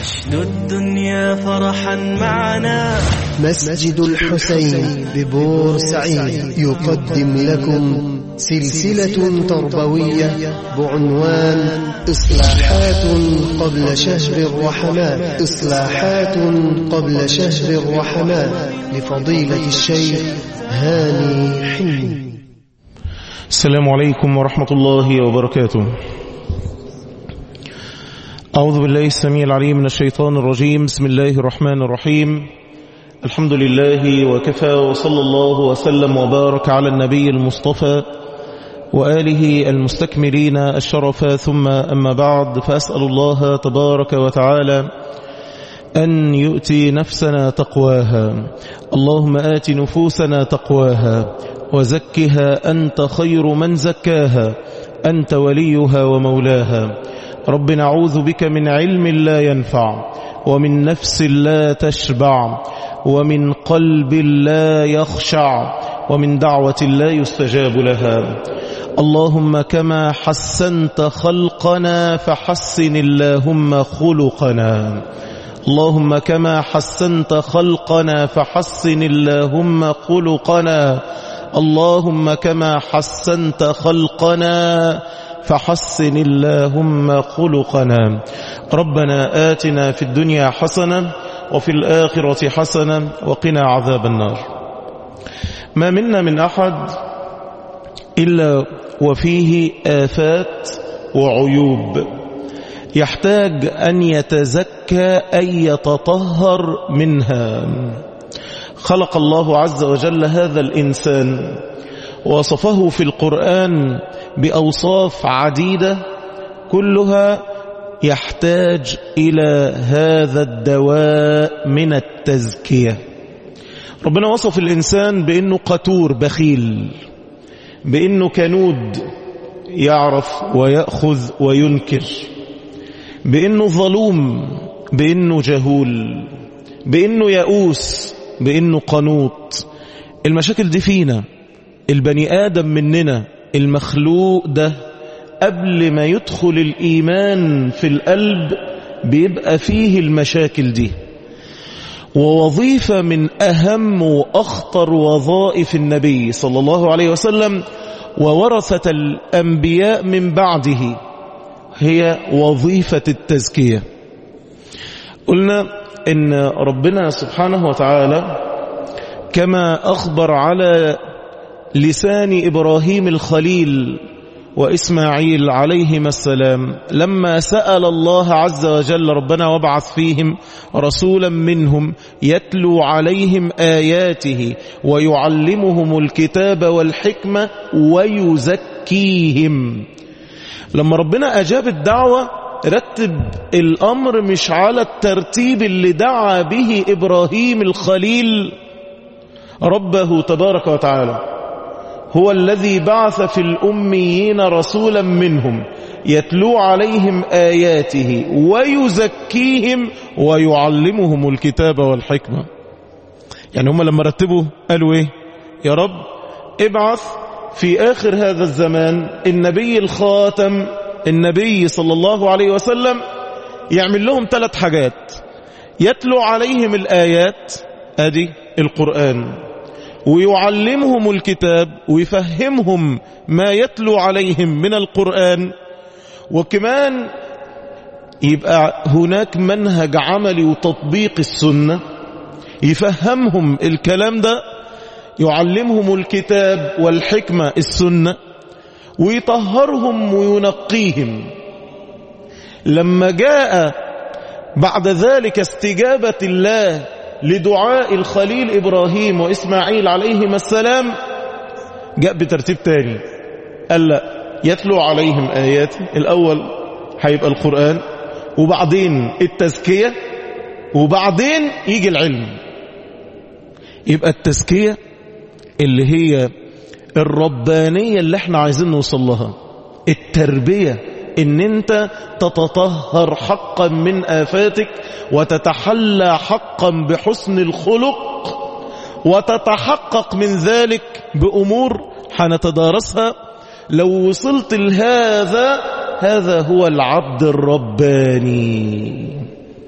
نشد الدنيا فرحا معنا مسجد الحسين ببورسعيد يقدم لكم سلسلة تربوية بعنوان إصلاحات قبل شهر الرحمات إصلاحات قبل شهر الرحمات لفضيلة الشيخ هاني حلمي السلام عليكم ورحمة الله وبركاته أعوذ بالله السميع العليم من الشيطان الرجيم بسم الله الرحمن الرحيم الحمد لله وكفى وصلى الله وسلم وبارك على النبي المصطفى وآله المستكملين الشرف ثم أما بعد فأسأل الله تبارك وتعالى أن يؤتي نفسنا تقواها اللهم آت نفوسنا تقواها وزكها أنت خير من زكاها أنت وليها ومولاها رب نعوذ بك من علم لا ينفع ومن نفس لا تشبع ومن قلب لا يخشع ومن دعوة لا يستجاب لها اللهم كما حسنت خلقنا فحسن اللهم خلقنا اللهم كما حسنت خلقنا فحسن اللهم خلقنا اللهم كما حسنت خلقنا فحسن اللهم خلقنا ربنا آتنا في الدنيا حسنة وفي الآخرة حسنة وقنا عذاب النار ما منا من أحد إلا وفيه آفات وعيوب يحتاج أن يتزكى أن يتطهر منها خلق الله عز وجل هذا الإنسان وصفه في القرآن بأوصاف عديدة كلها يحتاج إلى هذا الدواء من التزكية ربنا وصف الإنسان بأنه قتور بخيل بأنه كنود يعرف ويأخذ وينكر بأنه ظلوم بأنه جهول بأنه يئوس بأنه قنوط المشاكل دي فينا البني آدم مننا المخلوق ده قبل ما يدخل الإيمان في القلب بيبقى فيه المشاكل دي ووظيفة من أهم وأخطر وظائف النبي صلى الله عليه وسلم وورثة الأنبياء من بعده هي وظيفة التزكية قلنا إن ربنا سبحانه وتعالى كما أخبر على لسان إبراهيم الخليل وإسماعيل عليهما السلام لما سأل الله عز وجل ربنا وابعث فيهم رسولا منهم يتلو عليهم آياته ويعلمهم الكتاب والحكمة ويزكيهم لما ربنا أجاب الدعوة رتب الأمر مش على الترتيب اللي دعا به إبراهيم الخليل ربه تبارك وتعالى هو الذي بعث في الأميين رسولا منهم يتلو عليهم آياته ويزكيهم ويعلمهم الكتاب والحكمة يعني هم لما رتبوا قالوا ايه يا رب ابعث في آخر هذا الزمان النبي الخاتم النبي صلى الله عليه وسلم يعمل لهم ثلاث حاجات يتلو عليهم الآيات ادي القرآن ويعلمهم الكتاب ويفهمهم ما يتلو عليهم من القرآن وكمان يبقى هناك منهج عملي وتطبيق السنة يفهمهم الكلام ده يعلمهم الكتاب والحكمة السنة ويطهرهم وينقيهم لما جاء بعد ذلك استجابة الله لدعاء الخليل إبراهيم وإسماعيل عليهما السلام جاء بترتيب تاني قال لا يتلو عليهم آيات الأول هيبقى القرآن وبعدين التزكية وبعدين يجي العلم يبقى التزكية اللي هي الربانية اللي احنا عايزين نوصل لها التربية ان انت تتطهر حقا من آفاتك وتتحلى حقا بحسن الخلق وتتحقق من ذلك بأمور حنتدارسها لو وصلت لهذا هذا هو العبد الرباني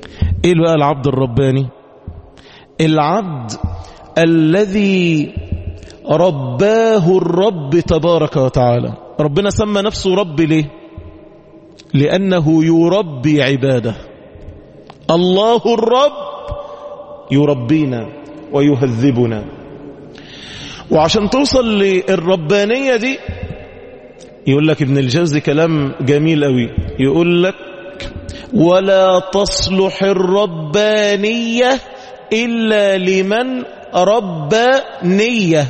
ايه بقى العبد الرباني العبد الذي رباه الرب تبارك وتعالى ربنا سمى نفسه رب ليه لأنه يربي عباده الله الرب يربينا ويهذبنا وعشان توصل للربانية دي يقول لك ابن الجوزي كلام جميل قوي يقول لك ولا تصلح الربانية إلا لمن ربى نية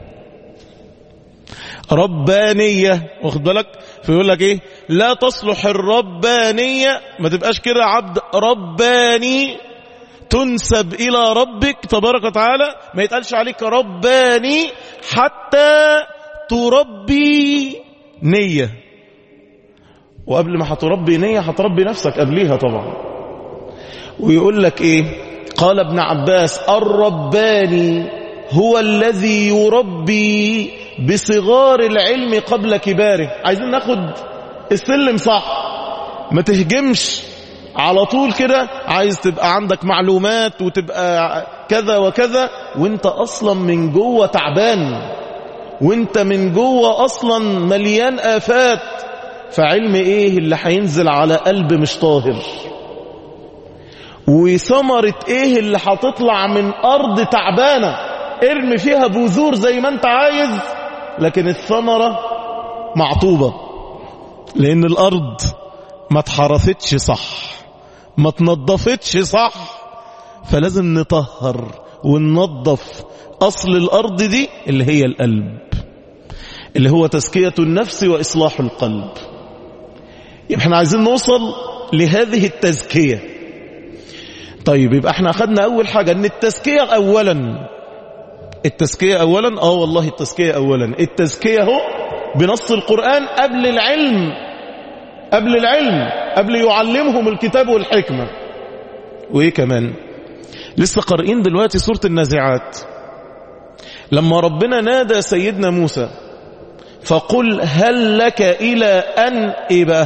ربانية واخد بالك فيقول لك ايه لا تصلح الربانية ما تبقاش كده عبد رباني تنسب إلى ربك تبارك وتعالى ما يتقالش عليك رباني حتى تربي نية وقبل ما هتربي نية هتربي نفسك قبليها طبعا ويقول لك ايه قال ابن عباس الرباني هو الذي يربي بصغار العلم قبل كباره عايزين ناخد السلم صح ما تهجمش على طول كده عايز تبقى عندك معلومات وتبقى كذا وكذا وانت اصلا من جوه تعبان وانت من جوه اصلا مليان افات فعلم ايه اللي هينزل على قلب مش طاهر وثمرة ايه اللي هتطلع من ارض تعبانة ارمي فيها بذور زي ما انت عايز لكن الثمرة معطوبة لان الارض ما اتحرثتش صح ما تنظفتش صح فلازم نطهر وننظف اصل الارض دي اللي هي القلب اللي هو تزكية النفس واصلاح القلب يبقى احنا عايزين نوصل لهذه التزكية طيب يبقى احنا اخدنا اول حاجة ان التزكية اولا التزكية اولا اه والله التزكية اولا التزكية هو بنص القرآن قبل العلم قبل العلم قبل يعلمهم الكتاب والحكمة وايه كمان لسه قارئين دلوقتي سورة النازعات لما ربنا نادى سيدنا موسى فقل هل لك إلى أن إبه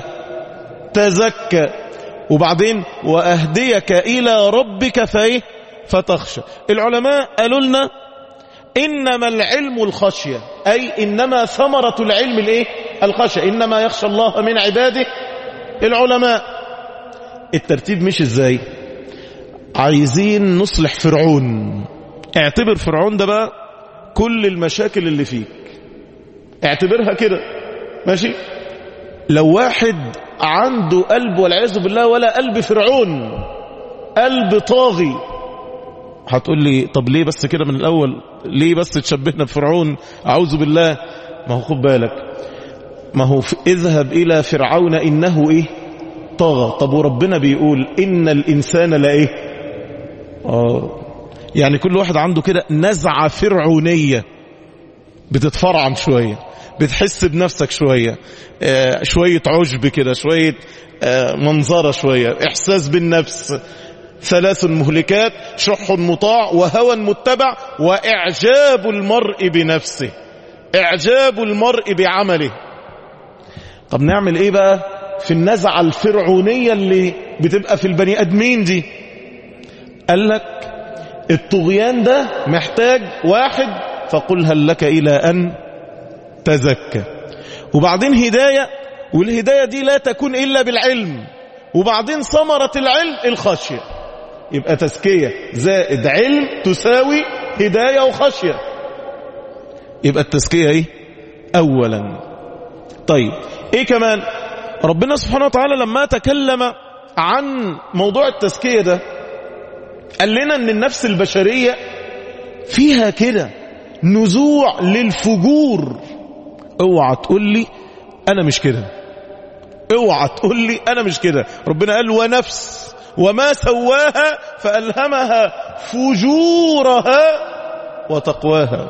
تزكى وبعدين وأهديك إلى ربك فإيه فتخشى العلماء قالوا لنا إنما العلم الخشية أي إنما ثمرة العلم الإيه الخشية إنما يخشى الله من عباده العلماء الترتيب مش إزاي عايزين نصلح فرعون اعتبر فرعون ده بقى كل المشاكل اللي فيك اعتبرها كده ماشي لو واحد عنده قلب والعياذ بالله ولا قلب فرعون قلب طاغي هتقول لي طب ليه بس كده من الاول ليه بس تشبهنا بفرعون اعوذ بالله ما هو خد بالك ما هو اذهب الى فرعون انه ايه طغى طب وربنا بيقول ان الانسان لا ايه اه يعني كل واحد عنده كده نزعه فرعونيه بتتفرعن شويه بتحس بنفسك شويه آه شويه عجب كده شويه آه منظره شويه احساس بالنفس ثلاث مهلكات شح مطاع وهوى متبع واعجاب المرء بنفسه اعجاب المرء بعمله طب نعمل ايه بقى في النزعه الفرعونيه اللي بتبقى في البني ادمين دي قال لك الطغيان ده محتاج واحد فقل هل لك إلى أن تزكى وبعدين هداية والهداية دي لا تكون إلا بالعلم وبعدين ثمرة العلم الخشية يبقى تزكية زائد علم تساوي هداية وخشية يبقى التزكية ايه أولا طيب ايه كمان ربنا سبحانه وتعالى لما تكلم عن موضوع التزكية ده قال لنا ان النفس البشرية فيها كده نزوع للفجور اوعى تقول لي انا مش كده اوعى تقول لي انا مش كده ربنا قال ونفس وما سواها فألهمها فجورها وتقواها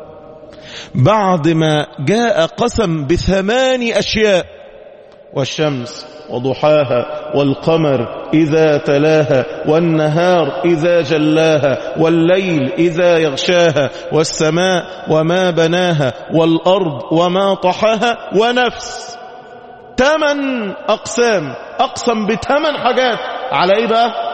بعد ما جاء قسم بثمان أشياء والشمس وضحاها والقمر إذا تلاها والنهار إذا جلاها والليل إذا يغشاها والسماء وما بناها والأرض وما طحاها ونفس تمن أقسام أقسم بثمان حاجات على إيه بقى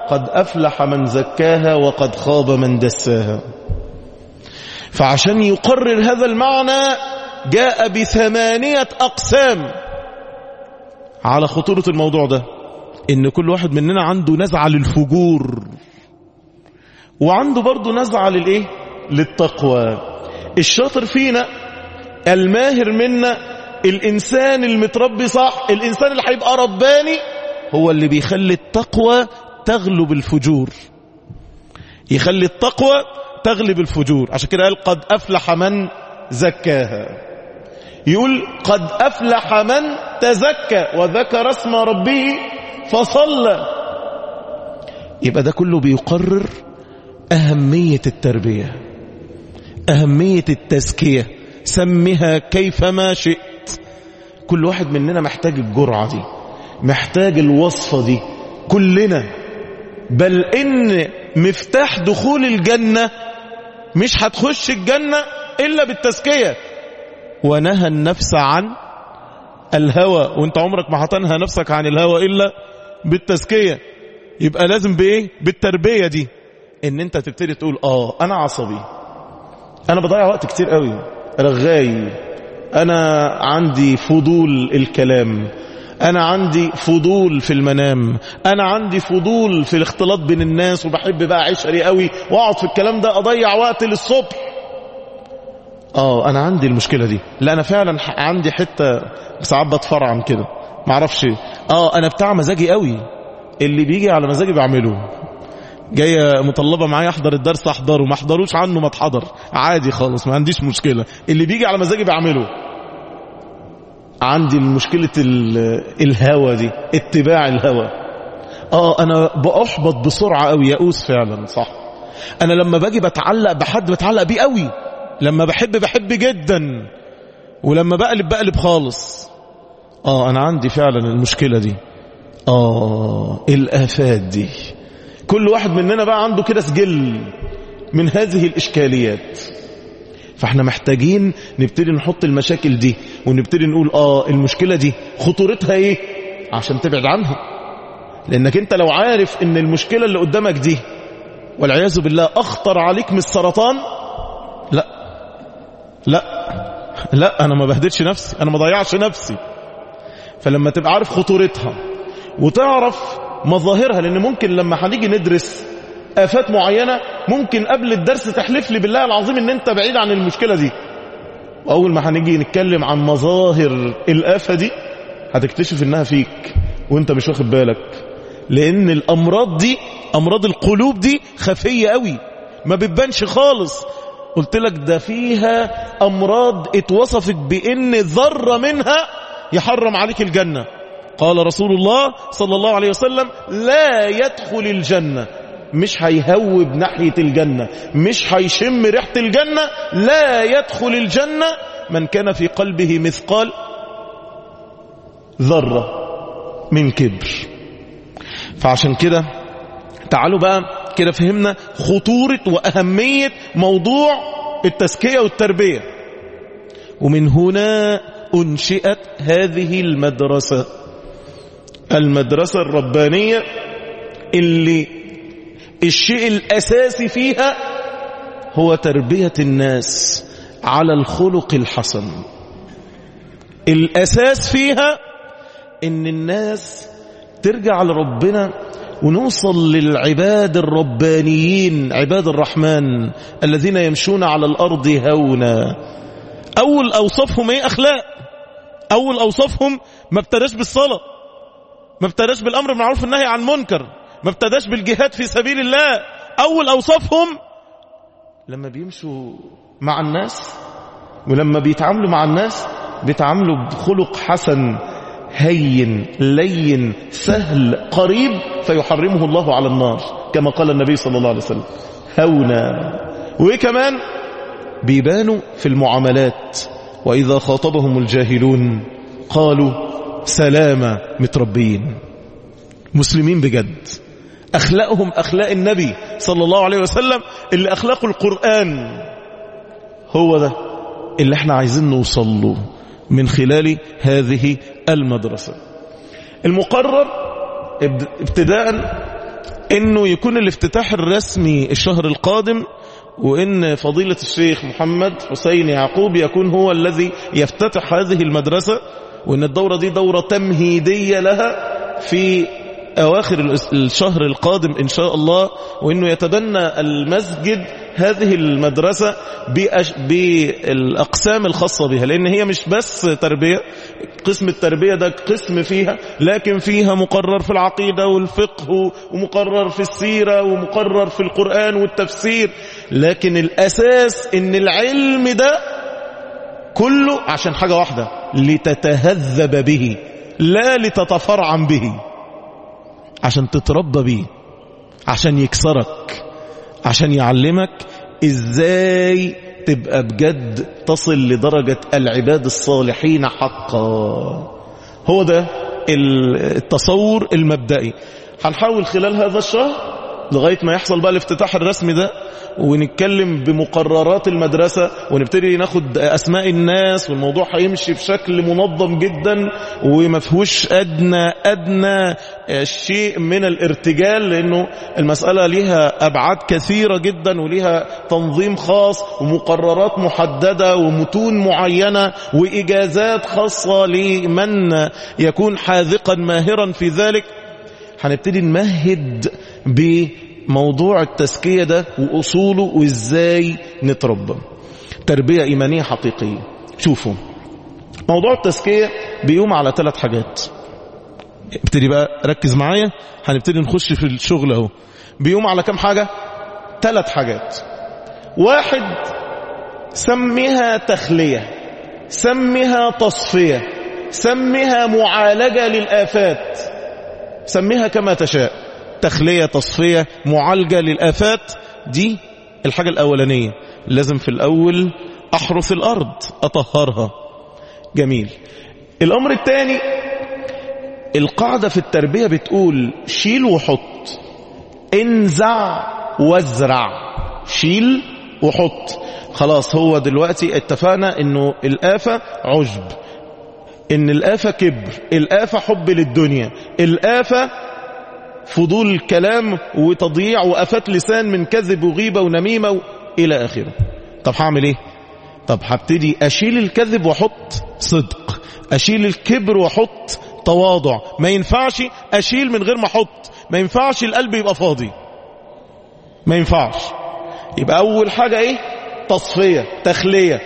قد أفلح من زكاها وقد خاب من دساها فعشان يقرر هذا المعنى جاء بثمانية أقسام على خطورة الموضوع ده إن كل واحد مننا عنده نزعة للفجور وعنده برضه نزعة للإيه؟ للتقوى الشاطر فينا الماهر منا الإنسان المتربي صح الإنسان اللي هيبقى رباني هو اللي بيخلي التقوى تغلب الفجور يخلي التقوى تغلب الفجور عشان كده قال قد أفلح من زكاها يقول قد أفلح من تزكى وذكر اسم ربه فصلى يبقى ده كله بيقرر أهمية التربية أهمية التزكية سمها كيفما شئت كل واحد مننا محتاج الجرعة دي محتاج الوصفة دي كلنا بل إن مفتاح دخول الجنة مش هتخش الجنة إلا بالتزكية ونهى النفس عن الهوى وانت عمرك ما هتنهى نفسك عن الهوى إلا بالتزكية يبقى لازم بإيه بالتربية دي ان انت تبتدي تقول اه انا عصبي انا بضيع وقت كتير قوي رغاي انا عندي فضول الكلام انا عندي فضول في المنام انا عندي فضول في الاختلاط بين الناس وبحب بقى عشري قوي واقعد في الكلام ده اضيع وقت للصبح اه انا عندي المشكلة دي لا انا فعلا عندي حتة ساعات بتفرعن كده معرفش اه انا بتاع مزاجي قوي اللي بيجي على مزاجي بعمله جاية مطلبة معايا احضر الدرس احضره ما احضروش عنه ما اتحضر عادي خالص ما عنديش مشكلة اللي بيجي على مزاجي بعمله عندي مشكلة الهوى دي اتباع الهوى اه انا بأحبط بسرعة قوي يئوس فعلا صح انا لما باجي بتعلق بحد بتعلق بيه قوي لما بحب بحب جدا ولما بقلب بقلب خالص اه انا عندي فعلا المشكلة دي اه الافات دي كل واحد مننا بقى عنده كده سجل من هذه الإشكاليات فاحنا محتاجين نبتدي نحط المشاكل دي ونبتدي نقول اه المشكلة دي خطورتها ايه عشان تبعد عنها لانك انت لو عارف ان المشكلة اللي قدامك دي والعياذ بالله اخطر عليك من السرطان لا لا لا انا ما بهدلش نفسي انا ما ضيعش نفسي فلما تبقى عارف خطورتها وتعرف مظاهرها لان ممكن لما هنيجي ندرس آفات معينة ممكن قبل الدرس تحلف لي بالله العظيم ان انت بعيد عن المشكلة دي واول ما هنيجي نتكلم عن مظاهر الآفة دي هتكتشف انها فيك وانت مش واخد بالك لان الامراض دي امراض القلوب دي خفية قوي ما بتبانش خالص قلت لك ده فيها امراض اتوصفت بان ذرة منها يحرم عليك الجنة قال رسول الله صلى الله عليه وسلم لا يدخل الجنة مش هيهوب ناحية الجنة مش هيشم ريحة الجنة لا يدخل الجنة من كان في قلبه مثقال ذرة من كبر فعشان كده تعالوا بقى كده فهمنا خطورة وأهمية موضوع التزكية والتربية ومن هنا أنشئت هذه المدرسة المدرسة الربانية اللي الشيء الأساسي فيها هو تربية الناس على الخلق الحسن الأساس فيها إن الناس ترجع لربنا ونوصل للعباد الربانيين عباد الرحمن الذين يمشون على الأرض هونا أول أوصافهم إيه أخلاق أول أوصافهم ما ابتداش بالصلاة ما ابتداش بالأمر بالمعروف والنهي عن منكر ما ابتداش بالجهاد في سبيل الله أول أوصافهم لما بيمشوا مع الناس ولما بيتعاملوا مع الناس بيتعاملوا بخلق حسن هين لين سهل قريب فيحرمه الله على النار كما قال النبي صلى الله عليه وسلم هونا وإيه كمان بيبانوا في المعاملات وإذا خاطبهم الجاهلون قالوا سلامة متربين مسلمين بجد أخلاقهم أخلاق النبي صلى الله عليه وسلم اللي أخلاق القرآن هو ده اللي احنا عايزين نوصل له من خلال هذه المدرسة المقرر ابتداء انه يكون الافتتاح الرسمي الشهر القادم وان فضيلة الشيخ محمد حسين يعقوب يكون هو الذي يفتتح هذه المدرسة وان الدورة دي دورة تمهيدية لها في أواخر الشهر القادم إن شاء الله وإنه يتبنى المسجد هذه المدرسة بالأقسام الخاصة بها لأن هي مش بس تربية قسم التربية ده قسم فيها لكن فيها مقرر في العقيدة والفقه ومقرر في السيرة ومقرر في القرآن والتفسير لكن الأساس إن العلم ده كله عشان حاجة واحدة لتتهذب به لا لتتفرعن به عشان تتربى بيه عشان يكسرك عشان يعلمك ازاي تبقى بجد تصل لدرجة العباد الصالحين حقا هو ده التصور المبدئي هنحاول خلال هذا الشهر لغاية ما يحصل بقى الافتتاح الرسمي ده ونتكلم بمقررات المدرسة ونبتدي ناخد أسماء الناس والموضوع هيمشي بشكل منظم جدا وما فيهوش أدنى أدنى شيء من الارتجال لأنه المسألة ليها أبعاد كثيرة جدا وليها تنظيم خاص ومقررات محددة ومتون معينة وإجازات خاصة لمن يكون حاذقا ماهرا في ذلك هنبتدي نمهد بموضوع التزكية ده وأصوله وإزاي نتربى تربية إيمانية حقيقية شوفوا موضوع التزكية بيقوم على ثلاث حاجات ابتدي بقى ركز معايا هنبتدي نخش في الشغل اهو بيقوم على كم حاجة ثلاث حاجات واحد سميها تخلية سميها تصفية سميها معالجة للآفات سميها كما تشاء تخلية تصفية معالجة للآفات دي الحاجة الأولانية لازم في الأول أحرث الأرض أطهرها جميل الأمر الثاني القاعدة في التربية بتقول شيل وحط انزع وازرع شيل وحط خلاص هو دلوقتي اتفقنا انه الآفة عجب ان الآفة كبر الآفة حب للدنيا الآفة فضول كلام وتضييع وآفات لسان من كذب وغيبة ونميمة و... إلى آخره طب هعمل ايه طب هبتدي أشيل الكذب وحط صدق أشيل الكبر وحط تواضع ما ينفعش أشيل من غير ما أحط ما ينفعش القلب يبقى فاضي ما ينفعش يبقى أول حاجة إيه تصفية تخلية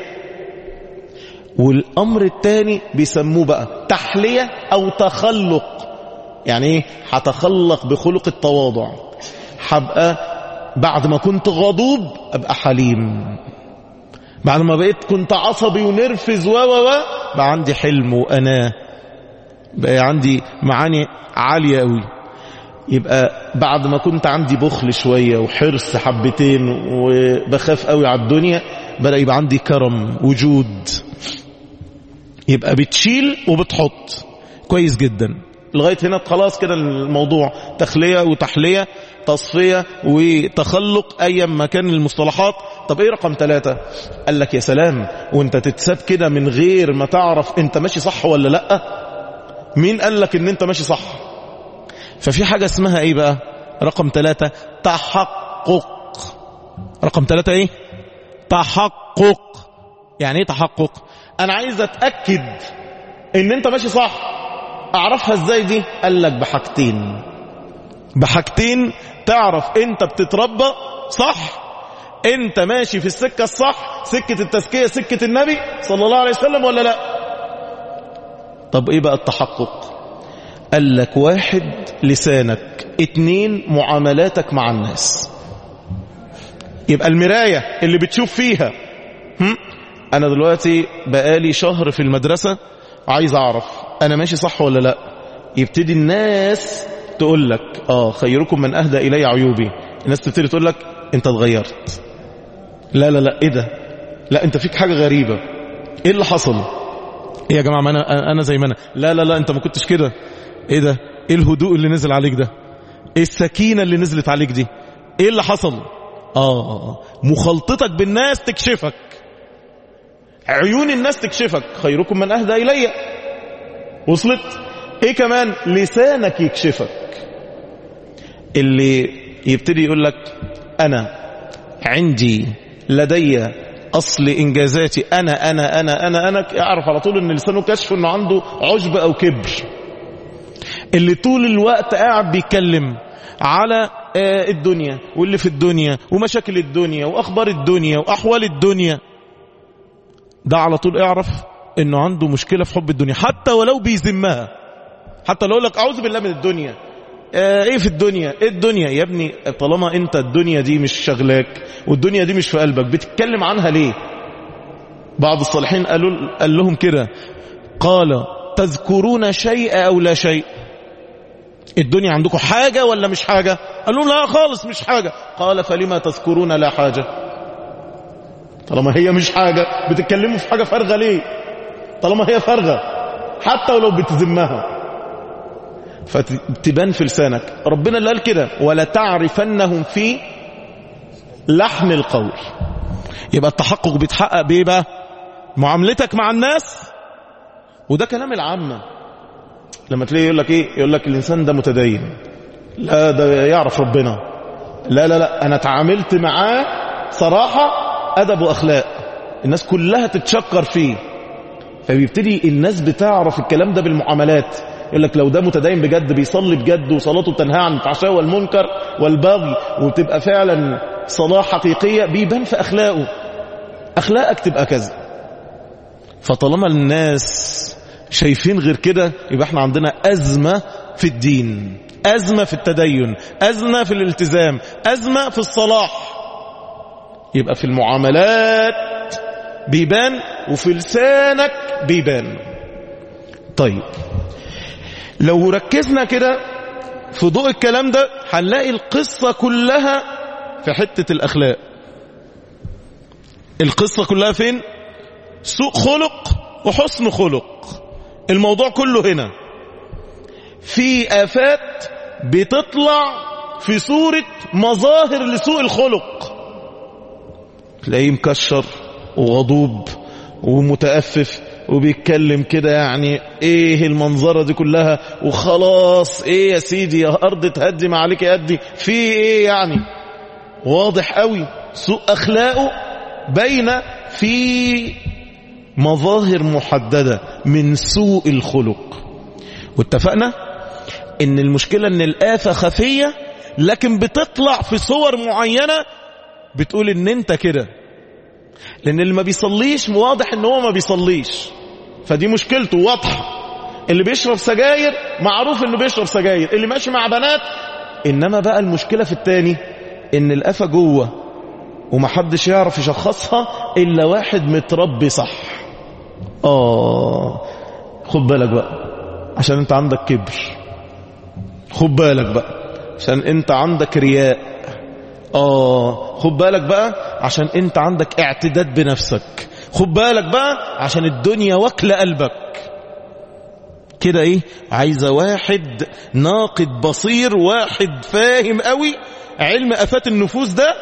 والأمر الثاني بيسموه بقى تحلية أو تخلق يعني إيه هتخلق بخلق التواضع هبقى بعد ما كنت غضوب أبقى حليم بعد ما بقيت كنت عصبي ونرفز و و و بقى عندي حلم وأناه بقى عندي معاني عالية قوي يبقى بعد ما كنت عندي بخل شوية وحرص حبتين وبخاف قوي على الدنيا بدأ يبقى عندي كرم وجود يبقى بتشيل وبتحط كويس جدا لغاية هنا خلاص كده الموضوع تخلية وتحلية تصفية وتخلق أي مكان المصطلحات طب ايه رقم ثلاثة قال لك يا سلام وانت تتساب كده من غير ما تعرف انت ماشي صح ولا لأ مين قال لك ان انت ماشي صح ففي حاجة اسمها ايه بقى رقم ثلاثة تحقق رقم ثلاثة ايه تحقق يعني ايه تحقق انا عايز اتأكد ان انت ماشي صح اعرفها ازاي دي قال لك بحاجتين بحاجتين تعرف انت بتتربى صح انت ماشي في السكة الصح سكة التزكية سكة النبي صلى الله عليه وسلم ولا لا طب ايه بقى التحقق قال لك واحد لسانك اتنين معاملاتك مع الناس يبقى المراية اللي بتشوف فيها هم؟ انا دلوقتي بقالي شهر في المدرسة عايز اعرف انا ماشي صح ولا لا يبتدي الناس تقول لك اه خيركم من اهدى الي عيوبي الناس تبتدي تقول لك انت اتغيرت لا لا لا ايه ده لا انت فيك حاجة غريبة ايه اللي حصل ايه يا جماعة ما انا انا زي ما انا لا لا لا انت ما كنتش كده ايه ده ايه الهدوء اللي نزل عليك ده ايه السكينة اللي نزلت عليك دي ايه اللي حصل اه مخالطتك بالناس تكشفك عيون الناس تكشفك خيركم من اهدى الي وصلت ايه كمان لسانك يكشفك اللي يبتدي يقول لك أنا عندي لدي أصل إنجازاتي أنا أنا أنا أنا أنا أعرف على طول أن لسانه كشف أنه عنده عجب أو كبر اللي طول الوقت قاعد بيتكلم على الدنيا واللي في الدنيا ومشاكل الدنيا وأخبار الدنيا وأحوال الدنيا ده على طول اعرف انه عنده مشكلة في حب الدنيا حتى ولو بيذمها حتى لو لك اعوذ بالله من الدنيا اه ايه في الدنيا ايه الدنيا يا ابني طالما انت الدنيا دي مش شغلاك والدنيا دي مش في قلبك بتتكلم عنها ليه بعض الصالحين قالوا قال لهم كده قال تذكرون شيء او لا شيء الدنيا عندكم حاجة ولا مش حاجة قال لهم لا خالص مش حاجة قال فلما تذكرون لا حاجة طالما هي مش حاجة بتتكلموا في حاجة فارغة ليه طالما هي فارغة حتى ولو بتذمها فتبان في لسانك ربنا اللي قال كده ولا تعرفنهم في لحن القول يبقى التحقق بيتحقق بايه بقى معاملتك مع الناس وده كلام العامة لما تلاقيه يقول لك ايه يقول لك الانسان ده متدين لا ده يعرف ربنا لا لا لا انا تعاملت معاه صراحة ادب واخلاق الناس كلها تتشكر فيه فبيبتدي الناس بتعرف الكلام ده بالمعاملات يقول لك لو ده متدين بجد بيصلي بجد وصلاته تنهى عن الفحشاء والمنكر والبغي وتبقى فعلا صلاة حقيقية بيبان في أخلاقه أخلاقك تبقى كذا فطالما الناس شايفين غير كده يبقى احنا عندنا أزمة في الدين أزمة في التدين أزمة في الالتزام أزمة في الصلاح يبقى في المعاملات بيبان وفي لسانك بيبان طيب لو ركزنا كده في ضوء الكلام ده هنلاقي القصة كلها في حتة الأخلاق القصة كلها فين سوء خلق وحسن خلق الموضوع كله هنا في آفات بتطلع في صورة مظاهر لسوء الخلق تلاقيه مكشر وغضوب ومتأفف وبيتكلم كده يعني ايه المنظرة دي كلها وخلاص ايه يا سيدي يا ارض تهدي ما عليك يهدي في ايه يعني واضح قوي سوء اخلاقه بين في مظاهر محددة من سوء الخلق واتفقنا ان المشكلة ان الآفة خفية لكن بتطلع في صور معينة بتقول ان انت كده لان اللي ما بيصليش واضح ان هو ما بيصليش فدي مشكلته واضحة اللي بيشرب سجاير معروف انه بيشرب سجاير اللي ماشي مع بنات انما بقى المشكلة في التاني ان القفا جوه ومحدش يعرف يشخصها الا واحد متربي صح اه خد بالك بقى عشان انت عندك كبر خد بالك بقى عشان انت عندك رياء اه خد بالك بقى عشان انت عندك اعتداد بنفسك خد بالك بقى عشان الدنيا واكله قلبك كده ايه عايزه واحد ناقد بصير واحد فاهم قوي علم افات النفوس ده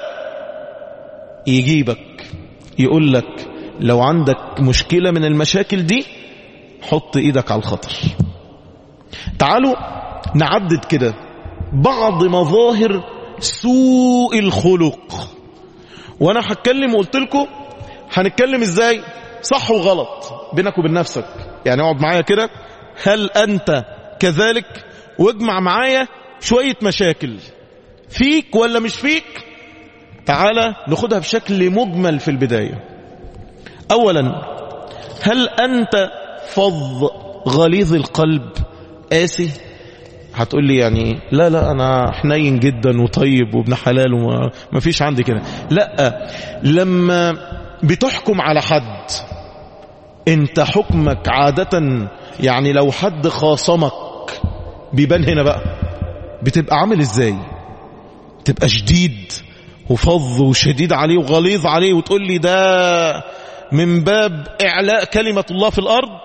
يجيبك يقول لك لو عندك مشكلة من المشاكل دي حط ايدك على الخطر تعالوا نعدد كده بعض مظاهر سوء الخلق وانا هتكلم وقلت لكم هنتكلم ازاي صح وغلط بينك وبين نفسك يعني اقعد معايا كده هل انت كذلك واجمع معايا شوية مشاكل فيك ولا مش فيك تعالى ناخدها بشكل مجمل في البداية اولا هل انت فظ غليظ القلب قاسي هتقول لي يعني لا لا انا حنين جدا وطيب وابن حلال وما فيش عندي كده لا لما بتحكم على حد انت حكمك عادة يعني لو حد خاصمك بيبان هنا بقى بتبقى عامل ازاي تبقى شديد وفظ وشديد عليه وغليظ عليه وتقول لي ده من باب اعلاء كلمة الله في الارض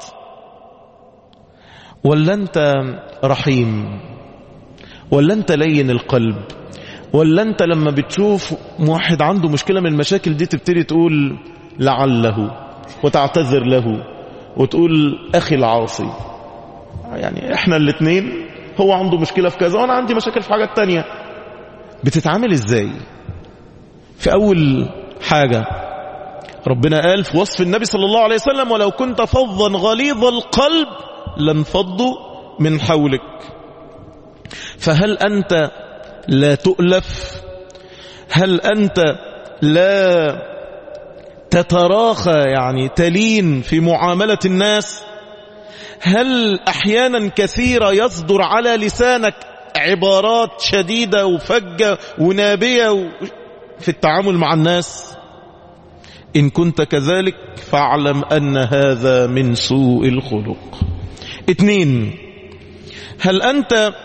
ولا انت رحيم ولا انت لين القلب ولا انت لما بتشوف واحد عنده مشكلة من المشاكل دي تبتدي تقول لعله وتعتذر له وتقول اخي العاصي يعني احنا الاثنين هو عنده مشكلة في كذا وانا عندي مشاكل في حاجات تانية بتتعامل ازاي في اول حاجة ربنا قال في وصف النبي صلى الله عليه وسلم ولو كنت فظا غليظ القلب لانفضوا من حولك فهل أنت لا تؤلف هل أنت لا تتراخى يعني تلين في معاملة الناس هل أحيانا كثيرة يصدر على لسانك عبارات شديدة وفجة ونابية في التعامل مع الناس إن كنت كذلك فاعلم أن هذا من سوء الخلق اثنين هل أنت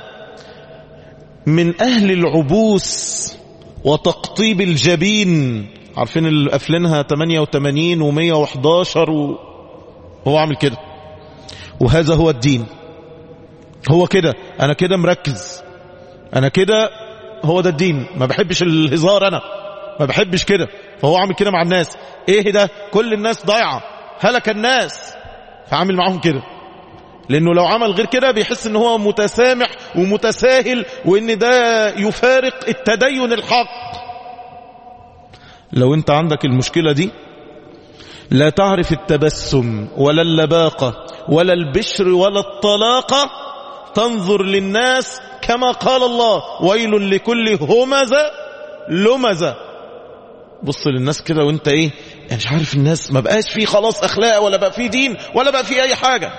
من أهل العبوس وتقطيب الجبين عارفين اللي قافلينها 88 و111 وهو عامل كده وهذا هو الدين هو كده انا كده مركز انا كده هو ده الدين ما بحبش الهزار انا ما بحبش كده فهو عامل كده مع الناس ايه ده كل الناس ضايعه هلك الناس فعامل معاهم كده لانه لو عمل غير كده بيحس ان هو متسامح ومتساهل وان ده يفارق التدين الحق لو انت عندك المشكلة دي لا تعرف التبسم ولا اللباقة ولا البشر ولا الطلاقة تنظر للناس كما قال الله ويل لكل همزة لمزة بص للناس كده وانت ايه يعني مش عارف الناس ما بقاش فيه خلاص اخلاق ولا بقى فيه دين ولا بقى فيه اي حاجة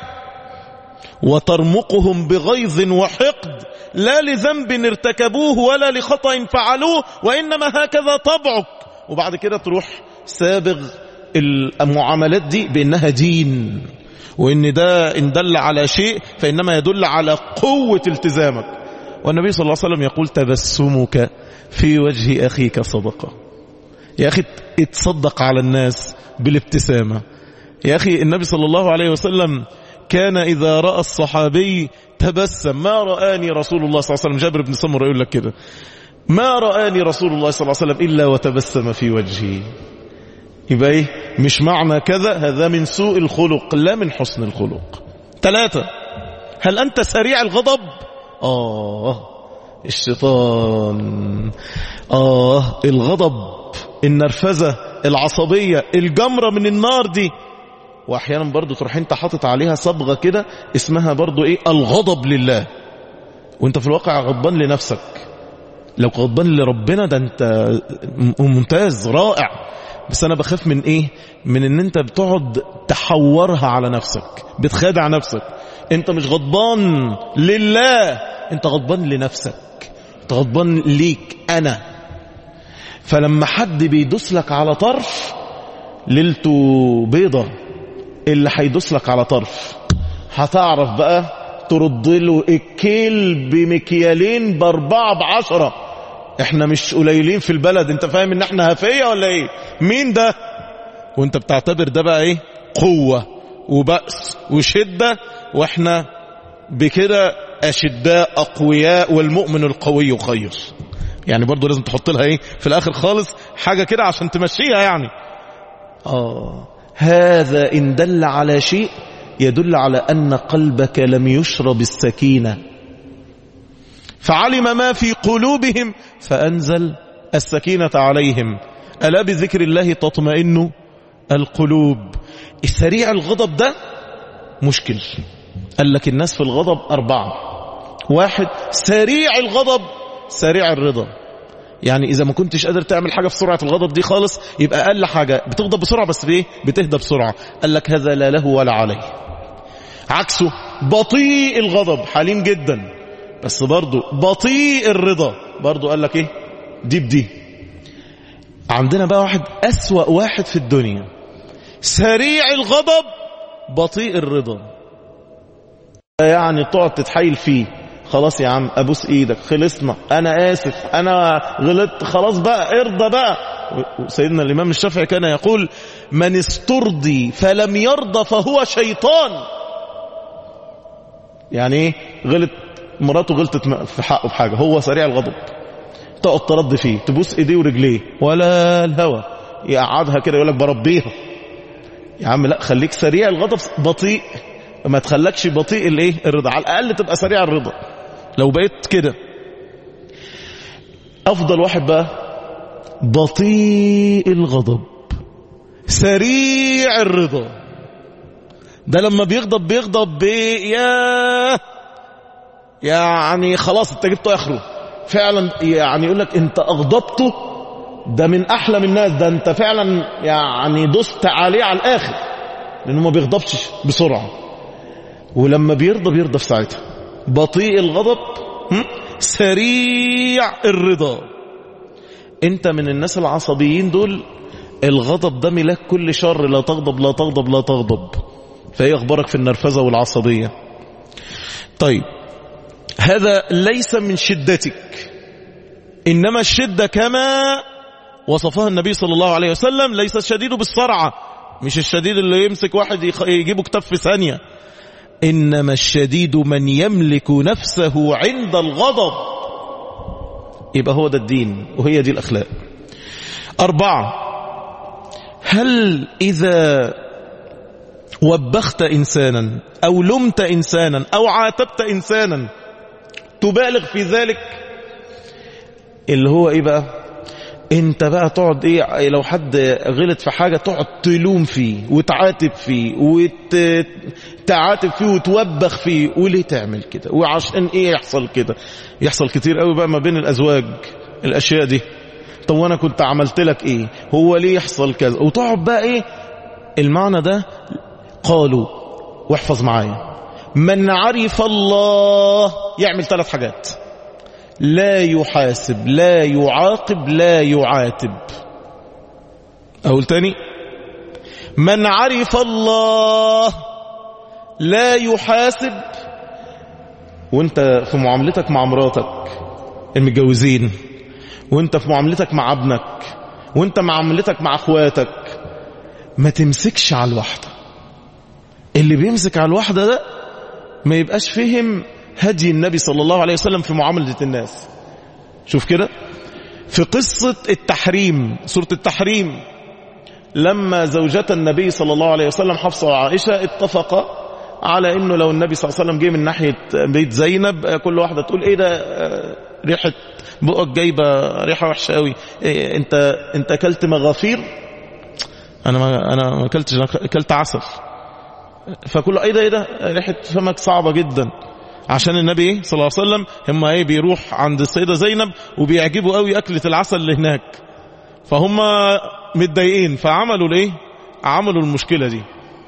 وترمقهم بغيظ وحقد لا لذنب ارتكبوه ولا لخطأ فعلوه وإنما هكذا طبعك وبعد كده تروح سابغ المعاملات دي بأنها دين وإن ده إن دل على شيء فإنما يدل على قوة التزامك والنبي صلى الله عليه وسلم يقول تبسمك في وجه أخيك صدقة يا أخي اتصدق على الناس بالابتسامة يا أخي النبي صلى الله عليه وسلم كان إذا رأى الصحابي تبسم ما رآني رسول الله صلى الله عليه وسلم جابر بن سمر يقول لك كده ما رآني رسول الله صلى الله عليه وسلم إلا وتبسم في وجهي يبقى إيه مش معنى كذا هذا من سوء الخلق لا من حسن الخلق ثلاثة هل أنت سريع الغضب آه الشيطان آه الغضب النرفزة العصبية الجمرة من النار دي واحيانا برضو تروح انت حاطط عليها صبغة كده اسمها برضو ايه الغضب لله وانت في الواقع غضبان لنفسك لو غضبان لربنا ده انت ممتاز رائع بس انا بخاف من ايه من ان انت بتقعد تحورها على نفسك بتخادع نفسك انت مش غضبان لله انت غضبان لنفسك انت غضبان ليك انا فلما حد بيدوس لك على طرف ليلته بيضة اللي هيدوس لك على طرف هتعرف بقى ترد له الكيل بمكيالين باربعة بعشرة احنا مش قليلين في البلد انت فاهم ان احنا هفية ولا ايه مين ده وانت بتعتبر ده بقى ايه قوة وبأس وشدة واحنا بكده اشداء اقوياء والمؤمن القوي خير يعني برضو لازم تحط لها ايه في الاخر خالص حاجة كده عشان تمشيها يعني اه هذا ان دل على شيء يدل على ان قلبك لم يشرب السكينة فعلم ما في قلوبهم فانزل السكينة عليهم ألا بذكر الله تطمئن القلوب السريع الغضب ده مشكل قال لك الناس في الغضب أربعة واحد سريع الغضب سريع الرضا يعني إذا ما كنتش قادر تعمل حاجة في سرعة الغضب دي خالص يبقى أقل حاجة بتغضب بسرعة بس بإيه بتهدى بسرعة قال لك هذا لا له ولا عليه عكسه بطيء الغضب حليم جدا بس برضه بطيء الرضا برضه قال لك إيه دي بدي عندنا بقى واحد أسوأ واحد في الدنيا سريع الغضب بطيء الرضا يعني تقعد تتحايل فيه خلاص يا عم ابوس ايدك خلصنا انا اسف انا غلطت خلاص بقى ارضى بقى سيدنا الامام الشافعي كان يقول من استرضي فلم يرضى فهو شيطان يعني ايه غلط مراته غلطت في حقه بحاجه هو سريع الغضب تقعد ترد فيه تبوس ايديه ورجليه ولا الهوى يقعدها كده يقول لك بربيها يا عم لا خليك سريع الغضب بطيء ما تخلكش بطيء الايه الرضا على الاقل تبقى سريع الرضا لو بقيت كده افضل واحد بقى بطيء الغضب سريع الرضا ده لما بيغضب بيغضب بي يا يعني خلاص انت جبته اخره فعلا يعني يقول لك انت اغضبته ده من احلى من الناس ده انت فعلا يعني دست عليه على الاخر لانه ما بيغضبش بسرعه ولما بيرضى بيرضى في ساعتها بطيء الغضب هم؟ سريع الرضا انت من الناس العصبيين دول الغضب ده ملاك كل شر لا تغضب لا تغضب لا تغضب فايه اخبارك في النرفزه والعصبيه طيب هذا ليس من شدتك انما الشده كما وصفها النبي صلى الله عليه وسلم ليس الشديد بالصرعه مش الشديد اللي يمسك واحد يجيبه كتاب في ثانيه انما الشديد من يملك نفسه عند الغضب يبقى هو ده الدين وهي دي الاخلاق اربعه هل اذا وبخت انسانا او لمت انسانا او عاتبت انسانا تبالغ في ذلك اللي هو ايه بقى انت بقى تقعد ايه لو حد غلط في حاجة تقعد تلوم فيه وتعاتب فيه وتعاتب فيه وتوبخ فيه وليه تعمل كده وعشان ايه يحصل كده يحصل كتير قوي بقى ما بين الازواج الاشياء دي طب وانا كنت عملت لك ايه هو ليه يحصل كذا وتقعد بقى ايه المعنى ده قالوا واحفظ معايا من عرف الله يعمل ثلاث حاجات لا يحاسب لا يعاقب لا يعاتب أقول تاني من عرف الله لا يحاسب وانت في معاملتك مع مراتك المتجوزين وانت في معاملتك مع ابنك وانت معاملتك مع اخواتك ما تمسكش على الواحدة اللي بيمسك على الواحدة ده ما يبقاش فهم هدي النبي صلى الله عليه وسلم في معاملة الناس شوف كده في قصة التحريم سورة التحريم لما زوجة النبي صلى الله عليه وسلم حفصة وعائشة اتفقا على انه لو النبي صلى الله عليه وسلم جه من ناحية بيت زينب كل واحدة تقول ايه ده ريحة بقك جايبة ريحة وحشة قوي إيه انت انت اكلت مغافير انا ما انا ما اكلتش اكلت عسل فكل ايه ده ايه ده ريحة فمك صعبة جدا عشان النبي ايه صلى الله عليه وسلم هم ايه بيروح عند السيدة زينب وبيعجبوا قوي اكلة العسل اللي هناك فهم متضايقين فعملوا الايه عملوا المشكلة دي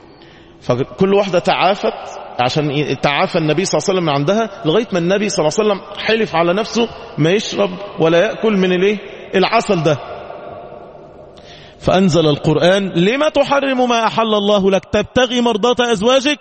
فكل واحدة تعافت عشان تعافى النبي صلى الله عليه وسلم من عندها لغاية ما النبي صلى الله عليه وسلم حلف على نفسه ما يشرب ولا يأكل من الايه العسل ده فأنزل القرآن لما تحرم ما أحل الله لك تبتغي مرضات أزواجك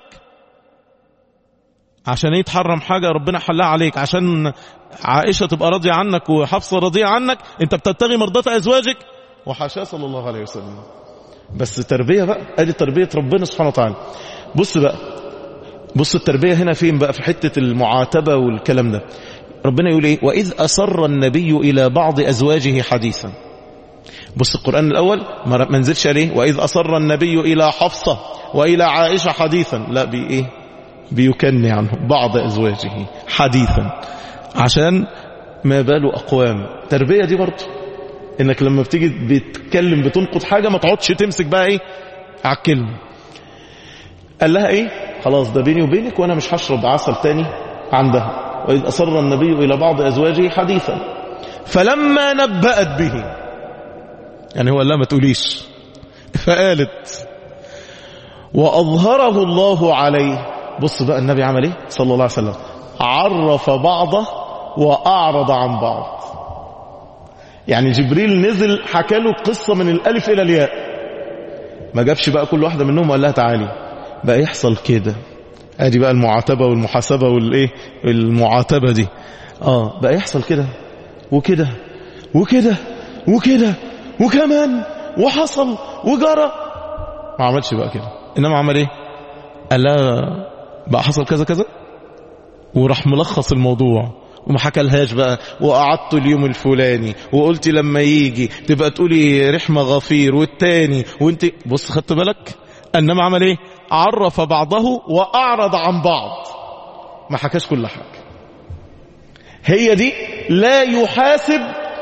عشان ايه تحرم حاجة ربنا حلها عليك عشان عائشة تبقى راضية عنك وحفصة راضية عنك انت بتبتغي مرضات أزواجك وحاشاه صلى الله عليه وسلم بس تربية بقى ادي تربية ربنا سبحانه وتعالى بص بقى بص التربية هنا فين بقى في حتة المعاتبة والكلام ده ربنا يقول ايه وإذ أسر النبي إلى بعض أزواجه حديثا بص القرآن الأول ما نزلش عليه وإذ أسر النبي إلى حفصة وإلى عائشة حديثا لا بي إيه بيكني عنه بعض أزواجه حديثا عشان ما باله أقوام تربية دي برضه إنك لما بتيجي بتتكلم بتنقض حاجة ما تقعدش تمسك بقى إيه على الكلمة قال لها إيه خلاص ده بيني وبينك وأنا مش هشرب عسل تاني عندها وإذ أصر النبي إلى بعض أزواجه حديثا فلما نبأت به يعني هو قال لها ما تقوليش فقالت وأظهره الله عليه بص بقى النبي عمل ايه صلى الله عليه وسلم عرف بعضه وأعرض عن بعض يعني جبريل نزل حكى له قصة من الألف إلى الياء ما جابش بقى كل واحدة منهم وقال لها تعالي بقى يحصل كده ادي بقى المعاتبة والمحاسبة والايه المعاتبة دي اه بقى يحصل كده وكده وكده وكده وكمان وحصل وجرى ما عملش بقى كده انما عمل ايه قال لها بقى حصل كذا كذا وراح ملخص الموضوع وما حكالهاش بقى وقعدت اليوم الفلاني وقلت لما يجي تبقى تقولي رحمة غفير والتاني وانت بص خدت بالك انما عمل ايه عرف بعضه واعرض عن بعض ما حكاش كل حاجة هي دي لا يحاسب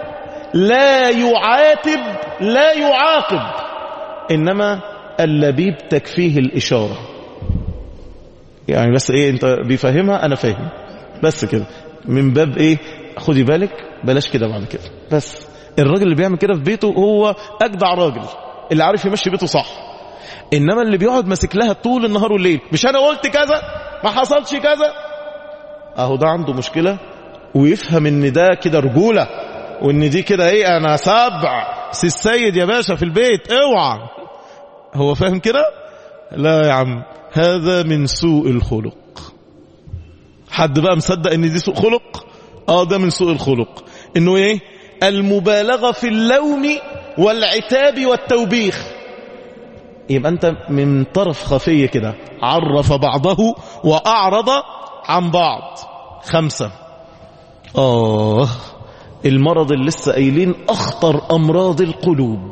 لا يعاتب لا يعاقب إنما اللبيب تكفيه الإشارة يعني بس إيه أنت بيفهمها أنا فاهم بس كده من باب إيه خدي بالك بلاش كده بعد كده بس الراجل اللي بيعمل كده في بيته هو أجدع راجل اللي عارف يمشي بيته صح إنما اللي بيقعد ماسك لها طول النهار والليل مش أنا قلت كذا ما حصلش كذا أهو ده عنده مشكلة ويفهم إن ده كده رجولة وإن دي كده إيه أنا سبع سي السيد يا باشا في البيت اوعى هو فاهم كده لا يا عم هذا من سوء الخلق حد بقى مصدق ان دي سوء خلق اه ده من سوء الخلق انه ايه المبالغة في اللوم والعتاب والتوبيخ يبقى انت من طرف خفي كده عرف بعضه واعرض عن بعض خمسة اه المرض اللي لسه قايلين اخطر امراض القلوب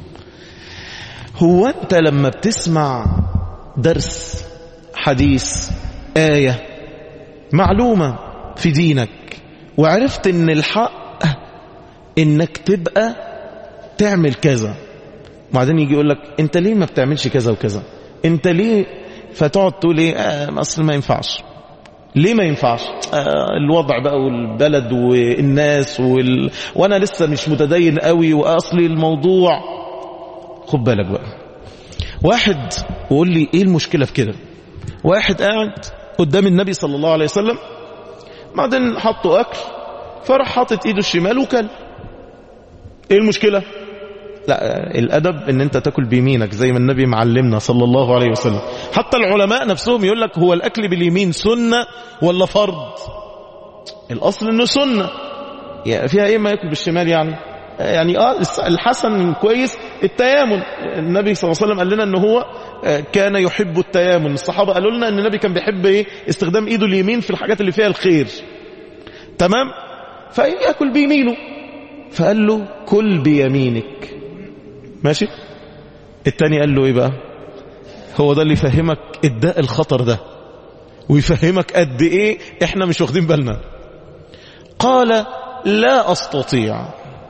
هو انت لما بتسمع درس حديث آية معلومة في دينك وعرفت ان الحق انك تبقى تعمل كذا وبعدين يجي يقول لك انت ليه ما بتعملش كذا وكذا انت ليه فتقعد تقول ايه آه اصل ما ينفعش ليه ما ينفعش آه الوضع بقى والبلد والناس وال... وانا لسه مش متدين قوي واصلي الموضوع خد بالك بقى واحد وقول لي ايه المشكلة في كده واحد قاعد قدام النبي صلى الله عليه وسلم بعدين حطوا اكل فراح حاطط ايده الشمال وكل ايه المشكلة لا الادب ان انت تاكل بيمينك زي ما النبي معلمنا صلى الله عليه وسلم حتى العلماء نفسهم يقول لك هو الاكل باليمين سنة ولا فرض الاصل انه سنة يعني فيها ايه ما ياكل بالشمال يعني يعني اه الحسن كويس التيامن النبي صلى الله عليه وسلم قال لنا ان هو كان يحب التيامن الصحابة قالوا لنا ان النبي كان بيحب ايه استخدام ايده اليمين في الحاجات اللي فيها الخير تمام فيأكل بيمينه فقال له كل بيمينك ماشي التاني قال له ايه بقى هو ده اللي يفهمك الداء الخطر ده ويفهمك قد ايه احنا مش واخدين بالنا قال لا استطيع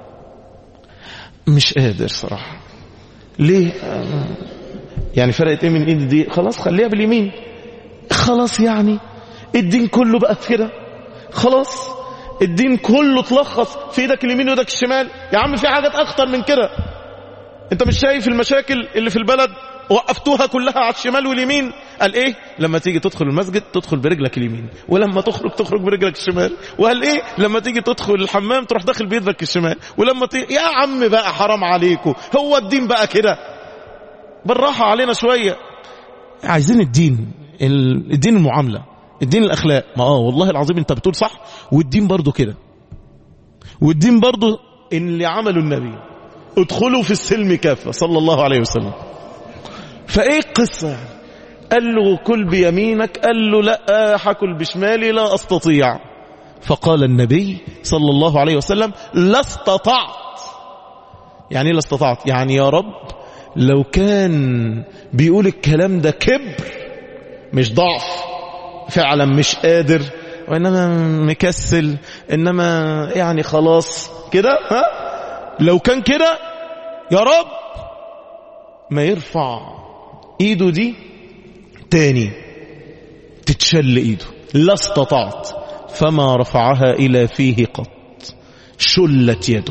مش قادر صراحة ليه يعني فرقت ايه من ايد دي خلاص خليها باليمين خلاص يعني الدين كله بقى كده خلاص الدين كله تلخص في ايدك اليمين وايدك الشمال يا عم في حاجات اخطر من كده انت مش شايف المشاكل اللي في البلد وقفتوها كلها على الشمال واليمين قال ايه لما تيجي تدخل المسجد تدخل برجلك اليمين ولما تخرج تخرج برجلك الشمال وقال ايه لما تيجي تدخل الحمام تروح داخل بيدك الشمال ولما تيجي يا عم بقى حرام عليكم هو الدين بقى كده بالراحة علينا شوية عايزين الدين الدين المعاملة الدين الأخلاق ما اه والله العظيم انت بتقول صح والدين برضو كده والدين برضو ان اللي عمله النبي ادخلوا في السلم كافة صلى الله عليه وسلم فايه القصة قال له كل بيمينك قال له لا حكل بشمالي لا استطيع فقال النبي صلى الله عليه وسلم لا استطعت يعني لا استطعت يعني يا رب لو كان بيقول الكلام ده كبر مش ضعف فعلا مش قادر وإنما مكسل إنما يعني خلاص كده ها لو كان كده يا رب ما يرفع ايده دي تاني تتشل ايده لا استطعت فما رفعها الى فيه قط شلت يده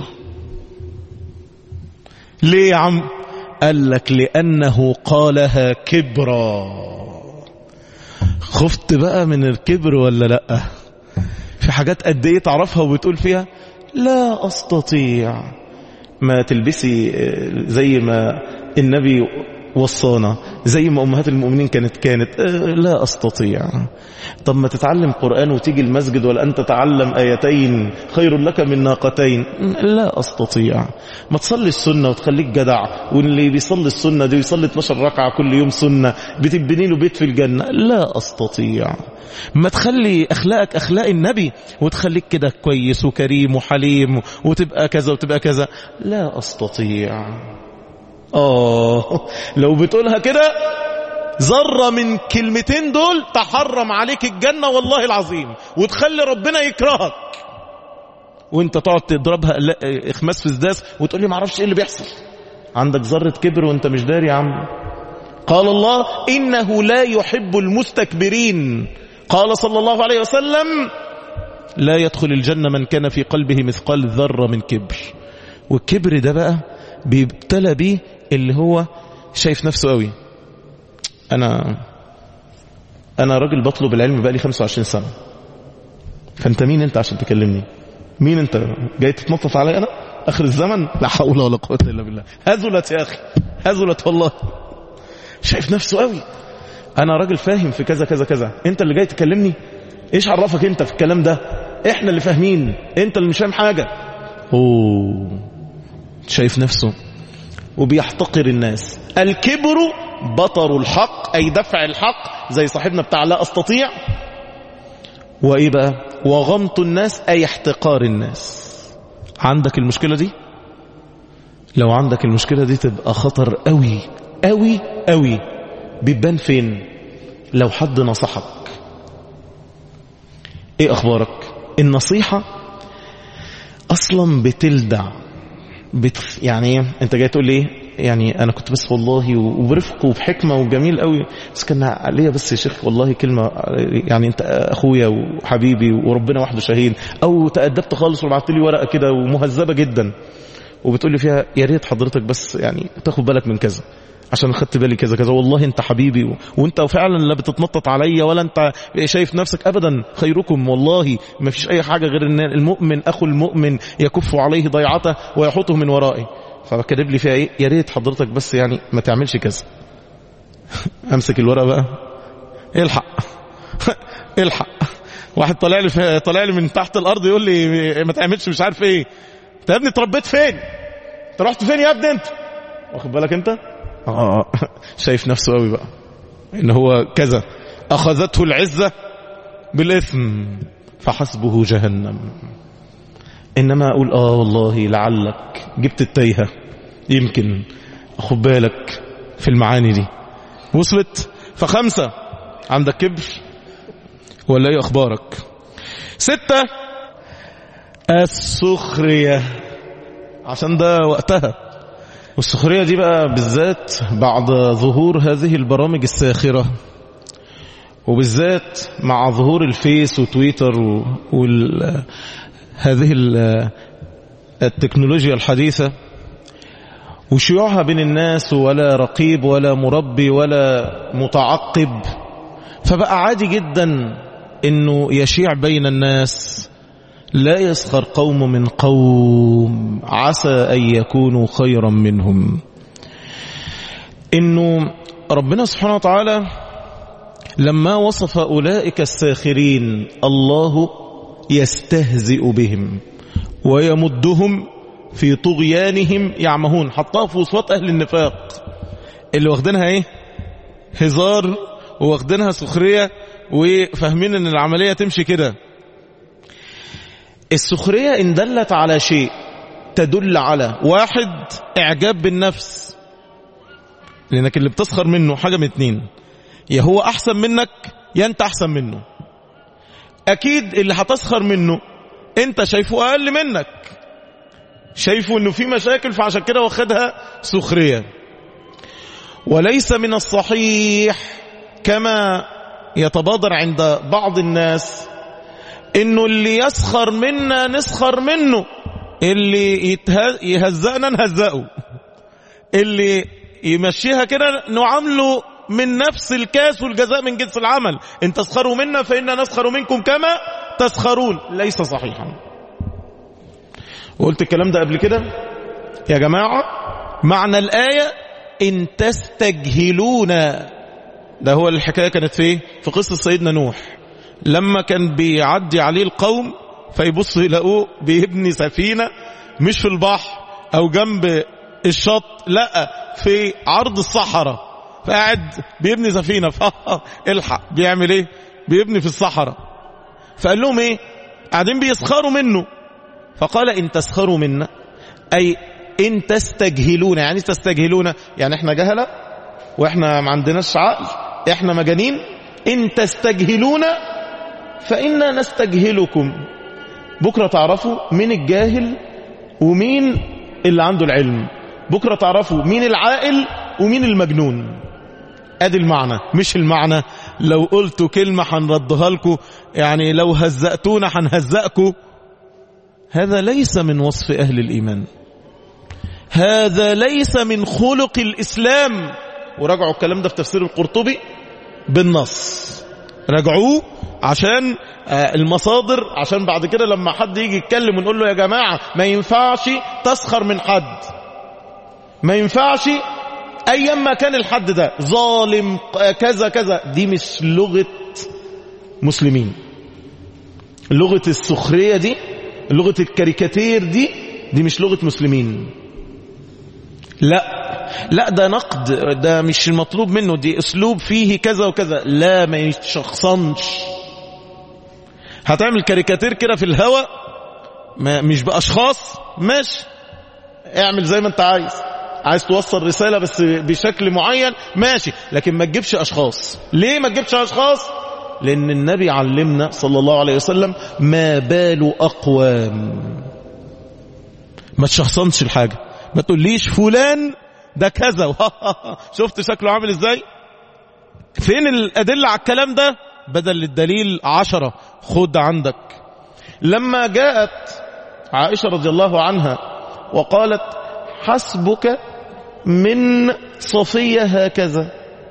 ليه يا عم قال لك لانه قالها كبرا خفت بقى من الكبر ولا لا في حاجات قد ايه تعرفها وبتقول فيها لا استطيع ما تلبسي زي ما النبي وصانا زي ما أمهات المؤمنين كانت كانت لا أستطيع طب ما تتعلم قرآن وتيجي المسجد ولا أن تتعلم آيتين خير لك من ناقتين لا أستطيع ما تصلي السنة وتخليك جدع واللي بيصلي السنة دي ويصلي 12 ركعة كل يوم سنة بتبني له بيت في الجنة لا أستطيع ما تخلي أخلاقك أخلاق النبي وتخليك كده كويس وكريم وحليم وتبقى كذا وتبقى كذا لا أستطيع آه لو بتقولها كده ذرة من كلمتين دول تحرم عليك الجنة والله العظيم وتخلي ربنا يكرهك وانت تقعد تضربها لا- اخماس في سداس وتقول لي ما اعرفش ايه اللي بيحصل عندك ذره كبر وانت مش داري يا عم قال الله انه لا يحب المستكبرين قال صلى الله عليه وسلم لا يدخل الجنه من كان في قلبه مثقال ذره من كبر والكبر ده بقى بيبتلى بيه اللي هو شايف نفسه قوي انا انا راجل بطلب العلم بقى لي 25 سنه فانت مين انت عشان تكلمني مين انت جاي تتنطط علي انا اخر الزمن لا حول ولا قوه الا بالله هزلت يا اخي هزلت والله شايف نفسه قوي انا راجل فاهم في كذا كذا كذا انت اللي جاي تكلمني ايش عرفك انت في الكلام ده احنا اللي فاهمين انت اللي مش فاهم حاجه اوه شايف نفسه وبيحتقر الناس الكبر بطر الحق أي دفع الحق زي صاحبنا بتاع لا أستطيع وإيه بقى وغمط الناس أي احتقار الناس عندك المشكلة دي لو عندك المشكلة دي تبقى خطر قوي قوي قوي بيبان فين لو حد نصحك ايه اخبارك النصيحة اصلا بتلدع بت يعني ايه انت جاي تقول لي ايه يعني انا كنت بس والله وبرفق وبحكمه وجميل قوي بس كان عليا بس يا شيخ والله كلمه يعني انت اخويا وحبيبي وربنا وحده شهيد او تادبت خالص وبعت لي ورقه كده ومهذبه جدا وبتقول لي فيها يا ريت حضرتك بس يعني تاخد بالك من كذا عشان خدت بالي كذا كذا والله انت حبيبي و... وانت فعلا لا بتتنطط عليا ولا انت شايف نفسك ابدا خيركم والله ما فيش اي حاجه غير ان المؤمن اخو المؤمن يكف عليه ضيعته ويحطه من ورائه فكاتب لي فيها ايه يا ريت حضرتك بس يعني ما تعملش كذا امسك الورقه بقى الحق الحق واحد طالع لي طالع لي من تحت الارض يقول لي ما تعملش مش عارف ايه انت يا ابني اتربيت فين انت رحت فين يا ابني انت واخد بالك انت اه شايف نفسه قوي بقى ان هو كذا اخذته العزه بالاثم فحسبه جهنم انما اقول اه والله لعلك جبت التايهه يمكن خد بالك في المعاني دي وصلت فخمسه عندك كبر ولا ايه اخبارك سته السخريه عشان ده وقتها والسخرية دي بقى بالذات بعد ظهور هذه البرامج الساخرة وبالذات مع ظهور الفيس وتويتر وهذه التكنولوجيا الحديثة وشيوعها بين الناس ولا رقيب ولا مربي ولا متعقب فبقى عادي جدا انه يشيع بين الناس لا يسخر قوم من قوم عسى أن يكونوا خيرا منهم إنه ربنا سبحانه وتعالى لما وصف أولئك الساخرين الله يستهزئ بهم ويمدهم في طغيانهم يعمهون حطها في وصفات أهل النفاق اللي واخدينها ايه هزار واخدينها سخرية وفاهمين ان العملية تمشي كده السخرية إن دلت على شيء تدل على واحد إعجاب بالنفس لأنك اللي بتسخر منه حاجة من اتنين يا هو أحسن منك يا أنت أحسن منه أكيد اللي هتسخر منه أنت شايفه أقل منك شايفه أنه في مشاكل فعشان كده واخدها سخرية وليس من الصحيح كما يتبادر عند بعض الناس انه اللي يسخر منا نسخر منه اللي يهزقنا نهزقه اللي يمشيها كده نعامله من نفس الكاس والجزاء من جنس العمل ان تسخروا منا فإنا نسخر منكم كما تسخرون ليس صحيحا وقلت الكلام ده قبل كده يا جماعة معنى الآية إن تستجهلون ده هو الحكاية كانت في في قصة سيدنا نوح لما كان بيعدي عليه القوم فيبصوا يلاقوه بيبني سفينة مش في البحر او جنب الشط لا في عرض الصحراء فقاعد بيبني سفينة الحق بيعمل ايه بيبني في الصحراء فقال لهم ايه قاعدين بيسخروا منه فقال ان تسخروا منا اي ان تستجهلون يعني تستجهلون يعني احنا جهلة واحنا ما عندناش عقل احنا مجانين ان تستجهلون فإنا نستجهلكم بكرة تعرفوا مين الجاهل ومين اللي عنده العلم بكرة تعرفوا مين العاقل ومين المجنون ادي المعنى مش المعنى لو قلتوا كلمة هنردها لكم يعني لو هزأتونا هنهزأكم هذا ليس من وصف أهل الإيمان هذا ليس من خلق الإسلام وراجعوا الكلام ده في تفسير القرطبي بالنص راجعوه عشان المصادر عشان بعد كده لما حد يجي يتكلم ونقول له يا جماعة ما ينفعش تسخر من حد ما ينفعش ايا ما كان الحد ده ظالم كذا كذا دي مش لغة مسلمين لغة السخرية دي لغة الكاريكاتير دي دي مش لغة مسلمين لا لا ده نقد ده مش المطلوب منه دي اسلوب فيه كذا وكذا لا ما يشخصنش هتعمل كاريكاتير كده في الهوا ما مش باشخاص ماشي اعمل زي ما انت عايز عايز توصل رسالة بس بشكل معين ماشي لكن ما تجيبش أشخاص ليه ما تجيبش أشخاص لأن النبي علمنا صلى الله عليه وسلم ما بال أقوام ما تشخصنش الحاجة ما تقوليش فلان ده كذا شفت شكله عامل ازاي فين الأدلة على الكلام ده بدل الدليل عشرة خد عندك لما جاءت عائشة رضي الله عنها وقالت حسبك من صفية هكذا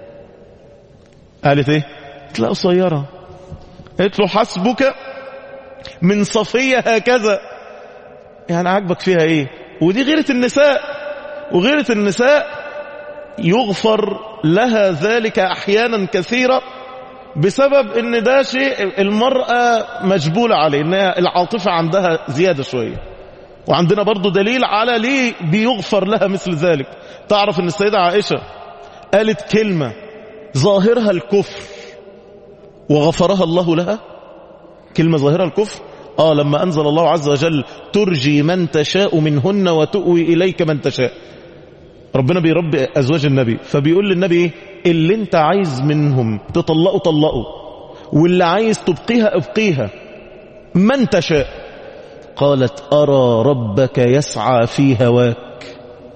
قالت ايه قلت له قصيرة قلت له حسبك من صفية هكذا يعني عاجبك فيها ايه ودي غيرة النساء وغيرة النساء يغفر لها ذلك احيانا كثيرة بسبب ان ده شيء المرأة مجبولة عليه ان العاطفة عندها زيادة شوية وعندنا برضو دليل على ليه بيغفر لها مثل ذلك تعرف ان السيدة عائشة قالت كلمة ظاهرها الكفر وغفرها الله لها كلمة ظاهرها الكفر آه لما أنزل الله عز وجل ترجي من تشاء منهن وتؤوي إليك من تشاء ربنا بيربي أزواج النبي فبيقول للنبي إيه اللي انت عايز منهم تطلقوا طلقوا واللي عايز تبقيها ابقيها من تشاء قالت أرى ربك يسعى في هواك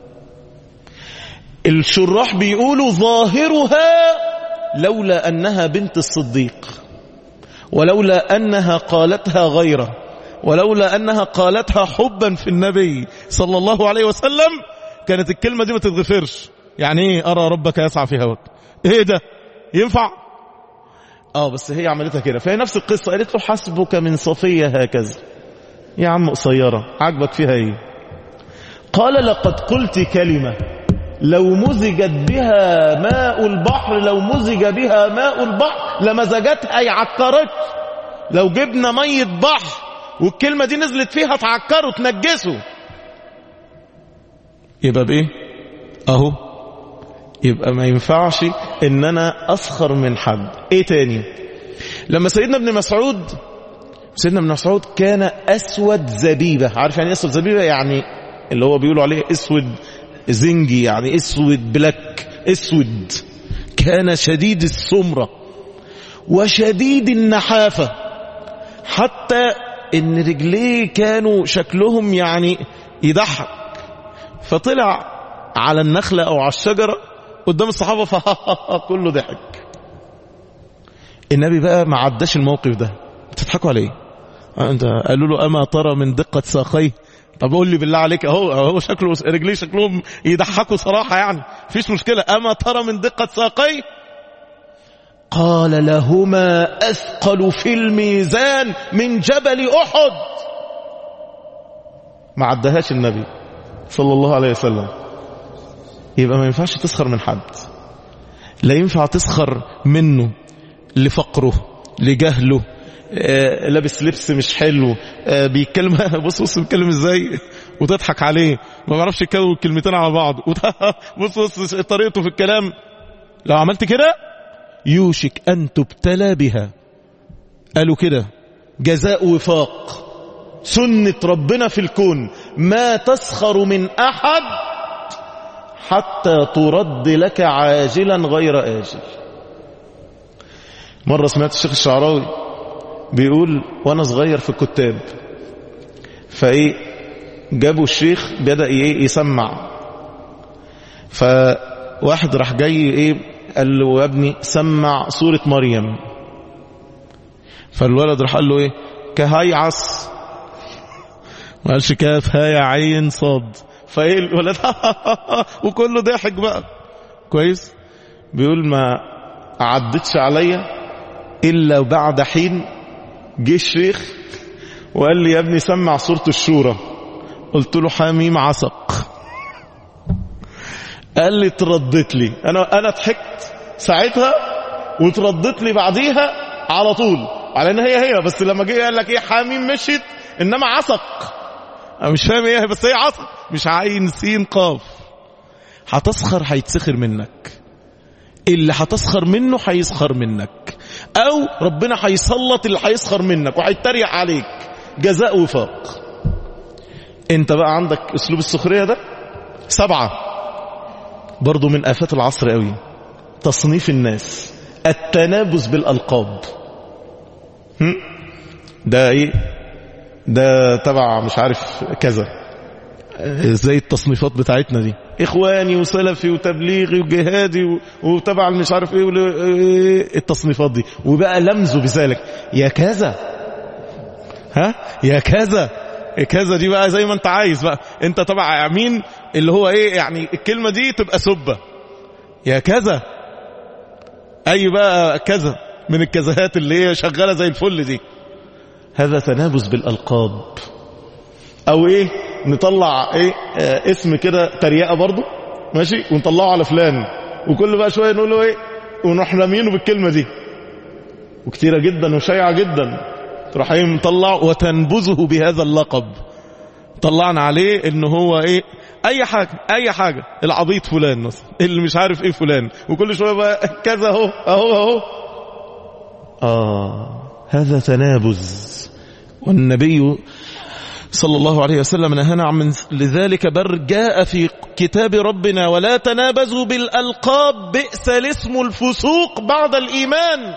الشراح بيقولوا ظاهرها لولا أنها بنت الصديق ولولا أنها قالتها غيره ولولا أنها قالتها حبا في النبي صلى الله عليه وسلم كانت الكلمة دي ما تتغفرش يعني ايه أرى ربك يسعى في هواك ايه ده ينفع اه بس هي عملتها كده فهي نفس القصة قالت له حسبك من صفية هكذا يا عم قصيرة عجبك فيها ايه قال لقد قلت كلمة لو مزجت بها ماء البحر لو مزج بها ماء البحر لمزجتها يعكرت لو جبنا مية بحر والكلمة دي نزلت فيها تعكره تنجسه يبقى بايه اهو يبقى ما ينفعش ان انا اسخر من حد ايه تاني لما سيدنا ابن مسعود سيدنا ابن مسعود كان اسود زبيبة عارف يعني اسود زبيبة يعني اللي هو بيقولوا عليه اسود زنجي يعني اسود بلاك اسود كان شديد السمرة وشديد النحافة حتى ان رجليه كانوا شكلهم يعني يضحك فطلع على النخلة او على الشجرة قدام الصحابة فكله ضحك النبي بقى ما عداش الموقف ده بتضحكوا عليه انت قالوا له اما ترى من دقة ساقيه طب قول لي بالله عليك اهو هو شكله رجليه شكلهم يضحكوا صراحة يعني فيش مشكلة اما ترى من دقة ساقيه قال لهما اثقل في الميزان من جبل احد ما عدهاش النبي صلى الله عليه وسلم يبقى ما ينفعش تسخر من حد لا ينفع تسخر منه لفقره لجهله آه لابس لبس مش حلو آه بيتكلم بص بص بيتكلم ازاي وتضحك عليه ما بعرفش يتكلم الكلمتين على بعض بص بص طريقته في الكلام لو عملت كده يوشك ان تبتلى بها قالوا كده جزاء وفاق سنة ربنا في الكون ما تسخر من احد حتى ترد لك عاجلا غير آجل مرة سمعت الشيخ الشعراوي بيقول وانا صغير في الكتاب فايه جابوا الشيخ بدأ ايه يسمع فواحد راح جاي ايه قال له يا ابني سمع سورة مريم فالولد راح قال له ايه كهيعص ما قالش كاف هاي عين صاد فايه الولد وكله ضحك بقى كويس بيقول ما عدتش عليا الا بعد حين جه الشيخ وقال لي يا ابني سمع سورة الشورى قلت له حميم عسق قال لي تردت لي انا انا ضحكت ساعتها وتردت لي بعديها على طول على ان هي هي بس لما جه قال لك ايه حميم مشيت انما عسق انا مش فاهم ايه بس هي عسق مش عين سين قاف هتسخر هيتسخر منك اللي هتسخر منه هيسخر منك او ربنا هيسلط اللي هيسخر منك وهيتريق عليك جزاء وفاق انت بقى عندك اسلوب السخريه ده سبعه برضو من آفات العصر قوي تصنيف الناس التنابز بالألقاب هم؟ ده ايه ده تبع مش عارف كذا زي التصنيفات بتاعتنا دي اخواني وسلفي وتبليغي وجهادي وتبع مش عارف ايه التصنيفات دي وبقى لمزه بذلك يا كذا ها يا كذا كذا دي بقى زي ما انت عايز بقى انت تبع مين اللي هو ايه يعني الكلمة دي تبقى سبة يا كذا اي بقى كذا من الكذهات اللي هي شغالة زي الفل دي هذا تنابز بالألقاب او ايه نطلع ايه اه اسم كده تريقة برضو ماشي ونطلعه على فلان وكل بقى شوية نقول له ايه ونروح رامينه بالكلمة دي وكتيرة جدا وشيعة جدا تروح ايه مطلع وتنبذه بهذا اللقب طلعنا عليه ان هو ايه اي حاجة اي حاجة العبيط فلان مثلا اللي مش عارف ايه فلان وكل شوية بقى كذا اهو اهو اهو اه هذا تنابز والنبي صلى الله عليه وسلم نهانا عن لذلك بر جاء في كتاب ربنا ولا تنابزوا بالألقاب بئس الاسم الفسوق بعد الإيمان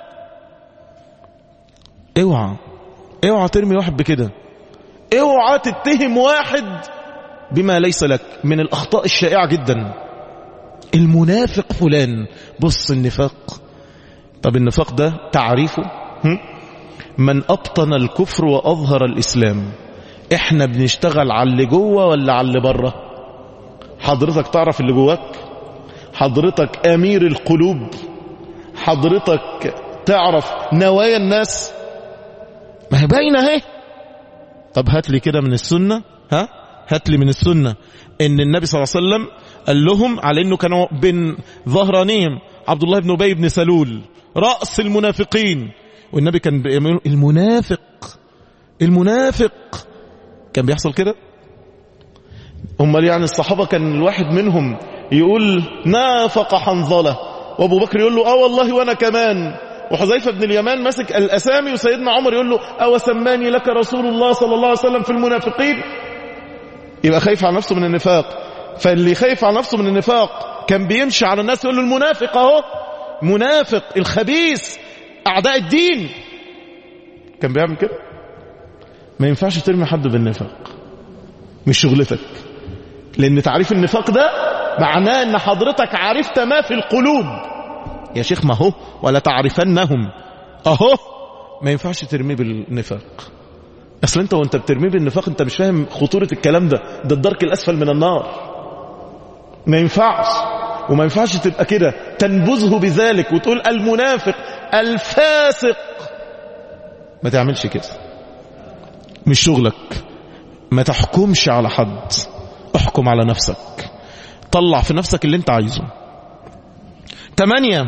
اوعى اوعى ترمي واحد بكده اوعى تتهم واحد بما ليس لك من الأخطاء الشائعة جدا المنافق فلان بص النفاق طب النفاق ده تعريفه من أبطن الكفر وأظهر الإسلام احنا بنشتغل على اللي جوه ولا على اللي بره حضرتك تعرف اللي جواك حضرتك أمير القلوب حضرتك تعرف نوايا الناس ما هي باينه اهي طب هات لي كده من السنه ها هات لي من السنه ان النبي صلى الله عليه وسلم قال لهم على انه كانوا بين ظهرانيهم عبد الله بن ابي بن سلول راس المنافقين والنبي كان المنافق المنافق كان بيحصل كده امال يعني الصحابه كان الواحد منهم يقول نافق حنظله وابو بكر يقول له اه والله وانا كمان وحذيفة بن اليمان ماسك الأسامي وسيدنا عمر يقول له أو سماني لك رسول الله صلى الله عليه وسلم في المنافقين يبقى خايف على نفسه من النفاق فاللي خايف على نفسه من النفاق كان بيمشي على الناس يقول له المنافق اهو منافق الخبيث أعداء الدين كان بيعمل كده ما ينفعش ترمي حد بالنفاق مش شغلتك لأن تعريف النفاق ده معناه ان حضرتك عرفت ما في القلوب يا شيخ ما هو ولا تعرفنهم اهو ما ينفعش ترميه بالنفاق اصل انت وانت بترميه بالنفاق انت مش فاهم خطورة الكلام ده ده الدرك الاسفل من النار ما ينفعش وما ينفعش تبقى كده تنبذه بذلك وتقول المنافق الفاسق ما تعملش كده مش شغلك ما تحكمش على حد احكم على نفسك طلع في نفسك اللي انت عايزه تمانية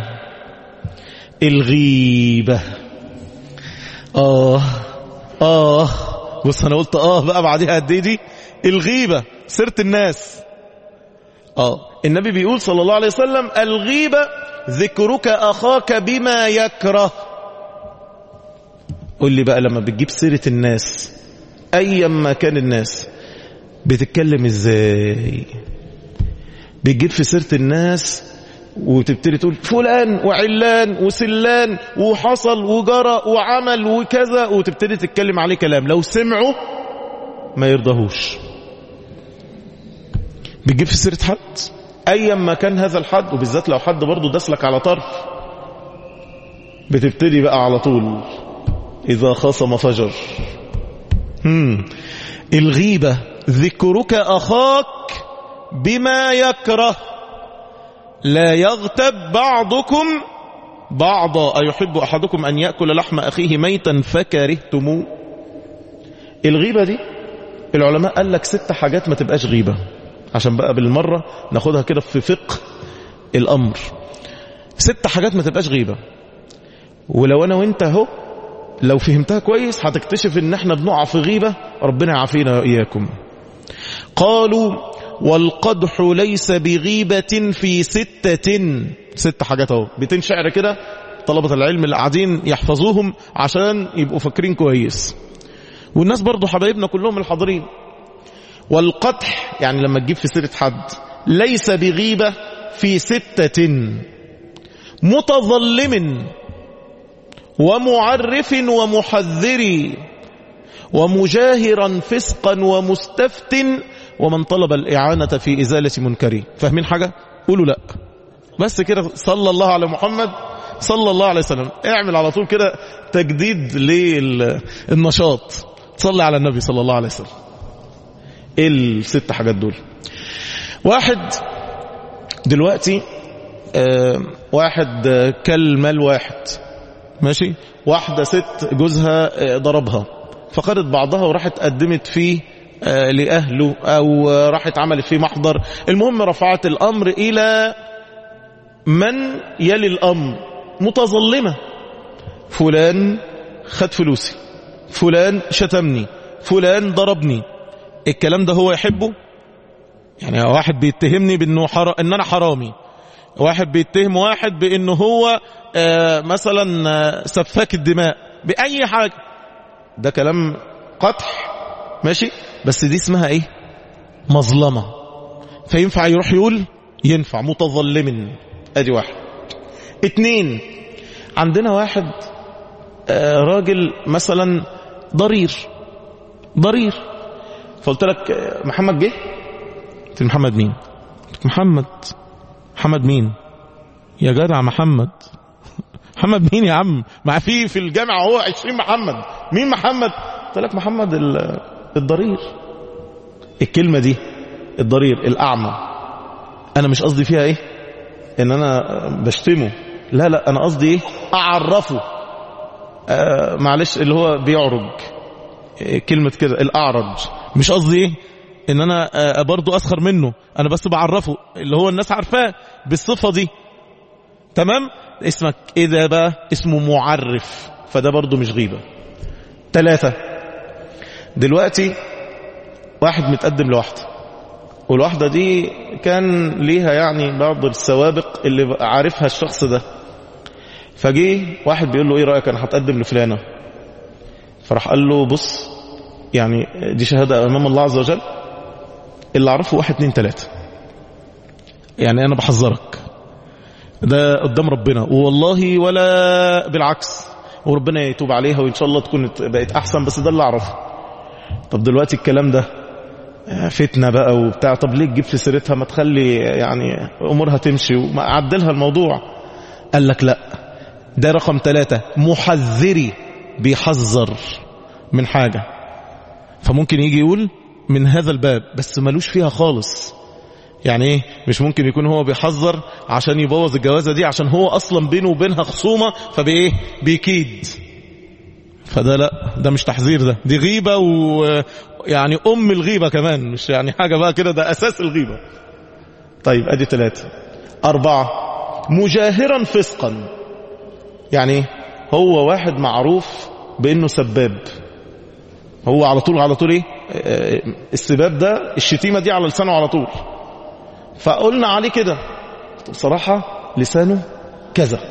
الغيبة آه آه بص أنا قلت آه بقى بعدها قد إيه دي الغيبة سيرة الناس آه النبي بيقول صلى الله عليه وسلم الغيبة ذكرك أخاك بما يكره قول لي بقى لما بتجيب سيرة الناس أيا ما كان الناس بتتكلم إزاي بتجيب في سيرة الناس وتبتدي تقول فلان وعلان وسلان وحصل وجرى وعمل وكذا وتبتدي تتكلم عليه كلام لو سمعوا ما يرضاهوش بتجيب في سيرة حد ايا ما كان هذا الحد وبالذات لو حد برضه دسلك على طرف بتبتدي بقى على طول اذا خاصم فجر هم. الغيبة ذكرك اخاك بما يكره لا يغتب بعضكم بعضا أيحب أحدكم أن يأكل لحم أخيه ميتا فكرهتموه الغيبة دي العلماء قال لك ست حاجات ما تبقاش غيبة عشان بقى بالمرة ناخدها كده في فقه الأمر ست حاجات ما تبقاش غيبة ولو أنا وانت اهو لو فهمتها كويس هتكتشف ان احنا بنقع في غيبة ربنا يعافينا وإياكم قالوا والقدح ليس بغيبة في ستة ست حاجات اهو بيتين شعر كده طلبة العلم اللي قاعدين يحفظوهم عشان يبقوا فاكرين كويس والناس برضو حبايبنا كلهم الحاضرين والقدح يعني لما تجيب في سيرة حد ليس بغيبة في ستة متظلم ومعرف ومحذر ومجاهرا فسقا ومستفت ومن طلب الإعانة في إزالة منكره فاهمين حاجة؟ قولوا لا بس كده صلى الله على محمد صلى الله عليه وسلم اعمل على طول كده تجديد للنشاط صلي على النبي صلى الله عليه وسلم ايه الست حاجات دول واحد دلوقتي آه واحد آه كل مال واحد ماشي واحدة ست جوزها آه ضربها فقدت بعضها وراحت قدمت فيه آه لأهله أو آه راحت عملت فيه محضر المهم رفعت الأمر إلى من يلي الأمر متظلمة فلان خد فلوسي فلان شتمني فلان ضربني الكلام ده هو يحبه يعني واحد بيتهمني بانه حر... ان انا حرامي واحد بيتهم واحد بانه هو آه مثلا آه سفاك الدماء باي حاجه ده كلام قطح ماشي بس دي اسمها ايه مظلمه فينفع يروح يقول ينفع متظلم ادي واحد اتنين عندنا واحد آه راجل مثلا ضرير ضرير فقلت لك محمد جه قلت محمد مين قلت محمد محمد مين يا جدع محمد محمد مين يا عم ما في في الجامعة هو 20 محمد مين محمد قلت لك محمد الضرير الكلمة دي الضرير الأعمى أنا مش قصدي فيها إيه إن أنا بشتمه لا لا أنا قصدي إيه أعرفه آه معلش اللي هو بيعرج كلمة كده الأعرج مش قصدي ايه ان انا برضو اسخر منه انا بس بعرفه اللي هو الناس عارفاه بالصفة دي تمام اسمك ايه ده بقى اسمه معرف فده برضو مش غيبة ثلاثة دلوقتي واحد متقدم لواحدة والواحدة دي كان ليها يعني بعض السوابق اللي عارفها الشخص ده فجي واحد بيقول له ايه رأيك انا هتقدم لفلانة فراح قال له بص يعني دي شهادة أمام الله عز وجل اللي أعرفه واحد اتنين تلاتة يعني أنا بحذرك ده قدام ربنا والله ولا بالعكس وربنا يتوب عليها وإن شاء الله تكون بقت أحسن بس ده اللي أعرفه طب دلوقتي الكلام ده فتنة بقى وبتاع طب ليه تجيب في سيرتها ما تخلي يعني أمورها تمشي وما عدلها الموضوع قال لك لا ده رقم ثلاثة محذري بيحذر من حاجة فممكن يجي يقول من هذا الباب بس ملوش فيها خالص يعني ايه مش ممكن يكون هو بيحذر عشان يبوظ الجوازة دي عشان هو اصلا بينه وبينها خصومة فبايه بيكيد فده لا ده مش تحذير ده دي غيبة ويعني ام الغيبة كمان مش يعني حاجة بقى كده ده اساس الغيبة طيب ادي ثلاثة اربعة مجاهرا فسقا يعني هو واحد معروف بانه سباب هو على طول على طول ايه السباب ده الشتيمة دي على لسانه على طول فقلنا عليه كده بصراحة لسانه كذا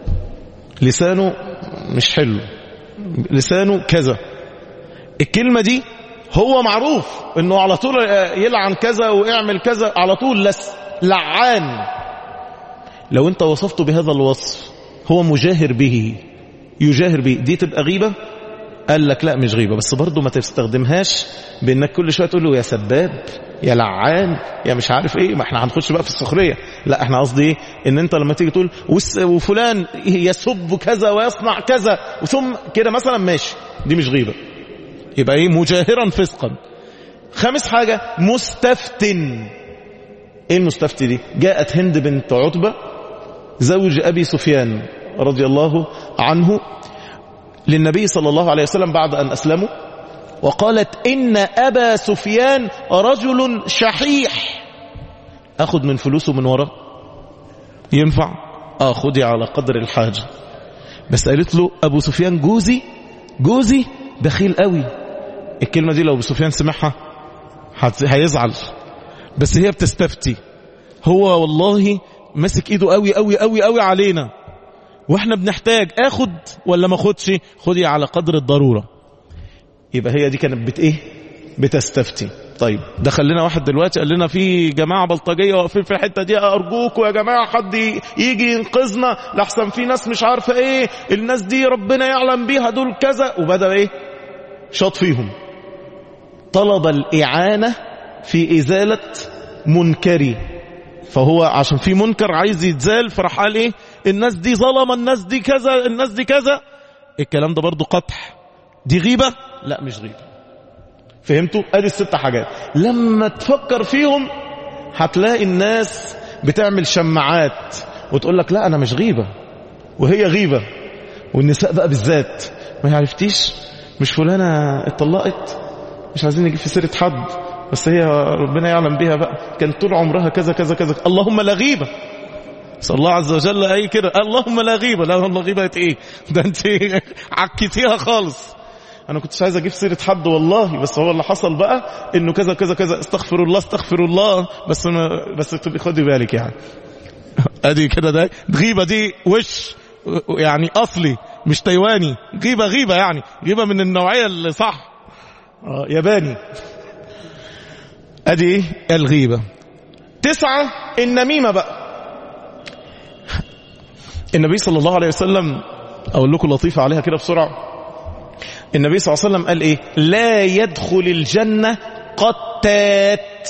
لسانه مش حلو لسانه كذا الكلمة دي هو معروف انه على طول يلعن كذا ويعمل كذا على طول لس لعان لو انت وصفته بهذا الوصف هو مجاهر به يجاهر به دي تبقى غيبة قال لك لا مش غيبة بس برضه ما تستخدمهاش بانك كل شوية تقول له يا سباب يا لعان يا مش عارف ايه ما احنا هنخش بقى في السخرية لا احنا قصدي ايه ان انت لما تيجي تقول وس- وفلان يسب كذا ويصنع كذا وثم كده مثلا ماشي دي مش غيبة يبقى ايه مجاهرا فسقا خامس حاجة مستفتن ايه المستفتي دي جاءت هند بنت عتبة زوج ابي سفيان رضي الله عنه للنبي صلى الله عليه وسلم بعد ان اسلموا وقالت ان ابا سفيان رجل شحيح اخذ من فلوسه من وراه ينفع اه خدي على قدر الحاجة بس قالت له ابو سفيان جوزي جوزي بخيل قوي الكلمة دي لو ابو سفيان سمعها هت- هيزعل بس هي بتستفتي هو والله ماسك ايده قوي قوي قوي قوي علينا واحنا بنحتاج اخد ولا ما اخدش خدي على قدر الضرورة يبقى هي دي كانت بت ايه بتستفتي طيب دخل لنا واحد دلوقتي قال لنا في جماعة بلطجية واقفين في الحتة دي ارجوكوا يا جماعة حد ي- يجي ينقذنا لحسن في ناس مش عارفة ايه الناس دي ربنا يعلم بيها دول كذا وبدأ ايه شاط فيهم طلب الإعانة في إزالة منكري فهو عشان في منكر عايز يتزال فراح قال ايه الناس دي ظلمة الناس دي كذا الناس دي كذا الكلام ده برضو قطح دي غيبة لا مش غيبة فهمتوا ادي الست حاجات لما تفكر فيهم هتلاقي الناس بتعمل شماعات وتقول لك لا انا مش غيبة وهي غيبة والنساء بقى بالذات ما عرفتيش مش فلانة اتطلقت مش عايزين نجيب في سيرة حد بس هي ربنا يعلم بيها بقى كانت طول عمرها كذا كذا كذا اللهم لا غيبة صلى الله عز وجل اي كده اللهم لا غيبة لا والله غيبة ايه ده انت عكيتيها خالص انا كنتش عايز اجيب سيرة حد والله بس هو اللي حصل بقى انه كذا كذا كذا استغفر الله استغفر الله بس ما بس تبقي خدي بالك يعني ادي كده ده غيبة دي وش يعني اصلي مش تايواني غيبة غيبة يعني غيبة من النوعية اللي صح آه، ياباني ادي ايه الغيبة تسعة النميمة بقى النبي صلى الله عليه وسلم اقول لكم لطيفة عليها كده بسرعة النبي صلى الله عليه وسلم قال ايه لا يدخل الجنة قتات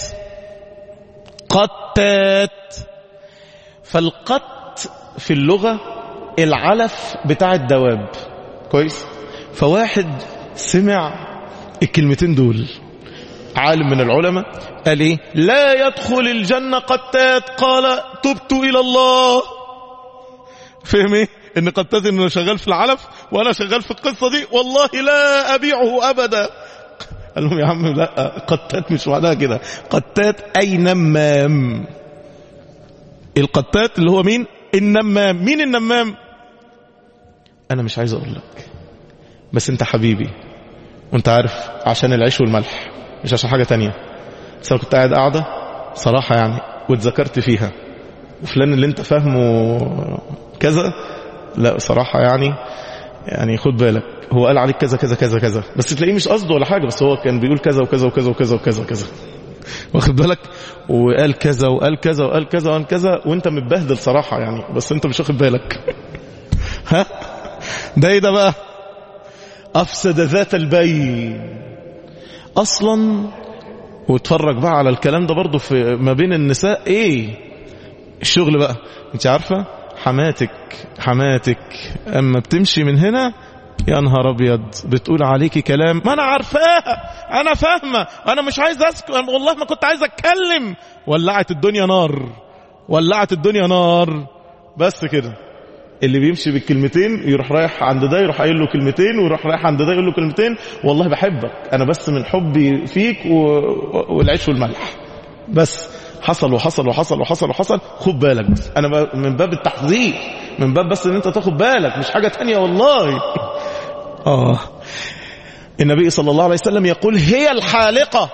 قتات فالقت في اللغة العلف بتاع الدواب كويس فواحد سمع الكلمتين دول عالم من العلماء قال ايه لا يدخل الجنة قتات قال تبت الى الله فهم ايه ان قتات انه شغال في العلف وانا شغال في القصة دي والله لا ابيعه ابدا قال لهم يا عم لا قتات مش معناها كده قتات اي نمام القتات اللي هو مين النمام مين النمام انا مش عايز اقول لك بس انت حبيبي وانت عارف عشان العيش والملح مش عشان حاجة تانية بس انا كنت قاعد قاعدة صراحة يعني واتذكرت فيها وفلان اللي انت فاهمه كذا لا صراحة يعني يعني خد بالك هو قال عليك كذا كذا كذا كذا بس تلاقيه مش قصده ولا حاجة بس هو كان بيقول كذا وكذا وكذا وكذا وكذا وكذا واخد بالك وقال كذا وقال كذا وقال كذا وقال كذا وانت متبهدل صراحة يعني بس انت مش واخد بالك ها ده ايه ده بقى افسد ذات البين اصلا واتفرج بقى على الكلام ده برضو في ما بين النساء ايه الشغل بقى انت عارفة حماتك حماتك اما بتمشي من هنا يا نهار ابيض بتقول عليكي كلام ما انا عارفاها انا فاهمه انا مش عايز اسكت أنا والله ما كنت عايز اتكلم ولعت الدنيا نار ولعت الدنيا نار بس كده اللي بيمشي بالكلمتين يروح رايح عند ده يروح قايل له كلمتين ويروح رايح عند ده يقول له كلمتين والله بحبك انا بس من حبي فيك و... والعيش والملح بس حصل وحصل وحصل وحصل وحصل خد بالك بس انا ب- من باب التحذير من باب بس ان انت تاخد بالك مش حاجة تانية والله اه النبي صلى الله عليه وسلم يقول هي الحالقة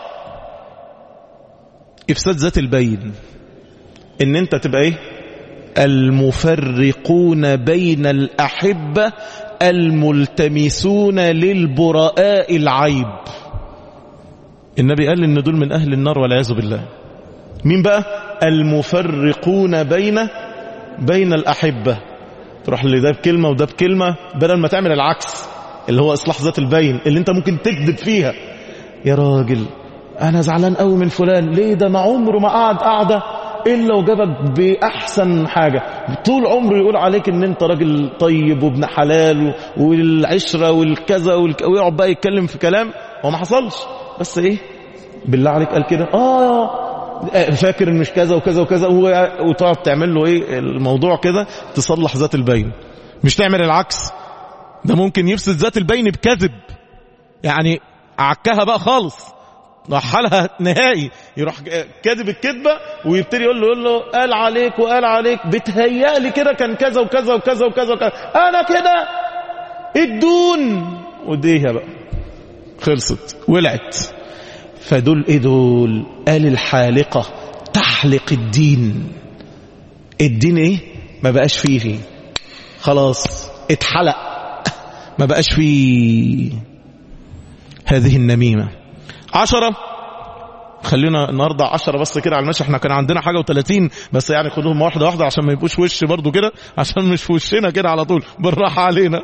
افساد ذات البين ان انت تبقى ايه المفرقون بين الأحبة الملتمسون للبراء العيب النبي قال ان دول من أهل النار والعياذ بالله مين بقى المفرقون بين بين الأحبة تروح لده بكلمة وده بكلمة بدل ما تعمل العكس اللي هو اصلاح ذات البين اللي انت ممكن تكذب فيها يا راجل انا زعلان قوي من فلان ليه ده ما عمره ما قعد قعده الا وجابك باحسن حاجه طول عمره يقول عليك ان انت راجل طيب وابن حلال والعشره والكذا والك... ويقعد بقى يتكلم في كلام هو ما حصلش بس ايه بالله عليك قال كده اه فاكر ان مش كذا وكذا وكذا وتقعد تعمل له ايه الموضوع كده تصلح ذات البين مش تعمل العكس ده ممكن يفسد ذات البين بكذب يعني عكها بقى خالص رحلها نهائي يروح كاذب الكذبة ويبتدي يقول له يقول له قال عليك وقال عليك بتهيألي كده كان كذا وكذا وكذا وكذا وكذا انا كده الدون وديها بقى خلصت ولعت فدول ايه دول قال الحالقة تحلق الدين الدين ايه ما بقاش فيه فيه خلاص اتحلق ما بقاش فيه هذه النميمة عشرة خلينا النهاردة عشرة بس كده على المشي احنا كان عندنا حاجة وثلاثين بس يعني خدوهم واحدة واحدة عشان ما يبقوش وش برضو كده عشان مش في وشنا كده على طول بالراحة علينا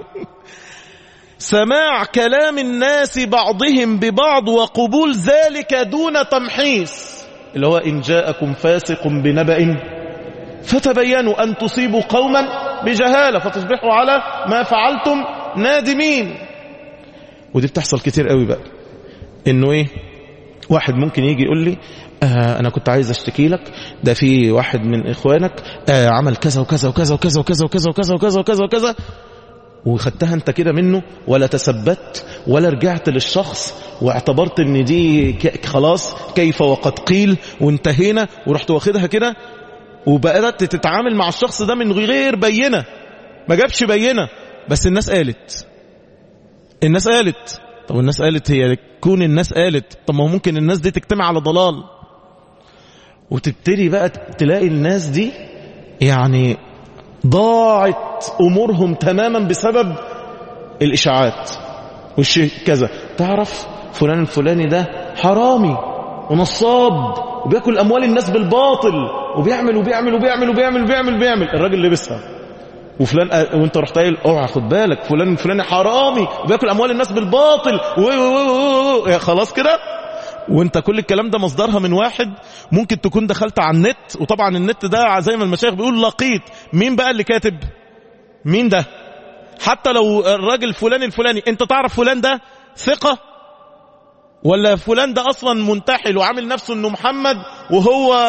سماع كلام الناس بعضهم ببعض وقبول ذلك دون تمحيص اللي هو إن جاءكم فاسق بنبأ فتبينوا أن تصيبوا قوما بجهالة فتصبحوا على ما فعلتم نادمين ودي بتحصل كتير قوي بقى انه ايه واحد ممكن يجي يقول لي آه انا كنت عايز اشتكي لك ده في واحد من اخوانك آه عمل كذا وكذا وكذا وكذا وكذا وكذا وكذا وكذا وكذا وكذا وخدتها انت كده منه ولا تثبت ولا رجعت للشخص واعتبرت ان دي خلاص كيف وقد قيل وانتهينا ورحت واخدها كده وبقيت تتعامل مع الشخص ده من غير بينه ما جابش بينه بس الناس قالت الناس قالت طب الناس قالت هي كون الناس قالت طب ما هو ممكن الناس دي تجتمع على ضلال وتبتدي بقى تلاقي الناس دي يعني ضاعت امورهم تماما بسبب الاشاعات والشيء كذا تعرف فلان الفلاني ده حرامي ونصاب وبياكل اموال الناس بالباطل وبيعمل وبيعمل وبيعمل وبيعمل وبيعمل وبيعمل الراجل لبسها وفلان أ... وانت رحت قايل اوعى خد بالك فلان الفلاني حرامي وبياكل اموال الناس بالباطل و... و... و... و... خلاص كده وانت كل الكلام ده مصدرها من واحد ممكن تكون دخلت على النت وطبعا النت ده زي ما المشايخ بيقول لقيط مين بقى اللي كاتب مين ده حتى لو الراجل فلان الفلاني انت تعرف فلان ده ثقة ولا فلان ده اصلا منتحل وعامل نفسه انه محمد وهو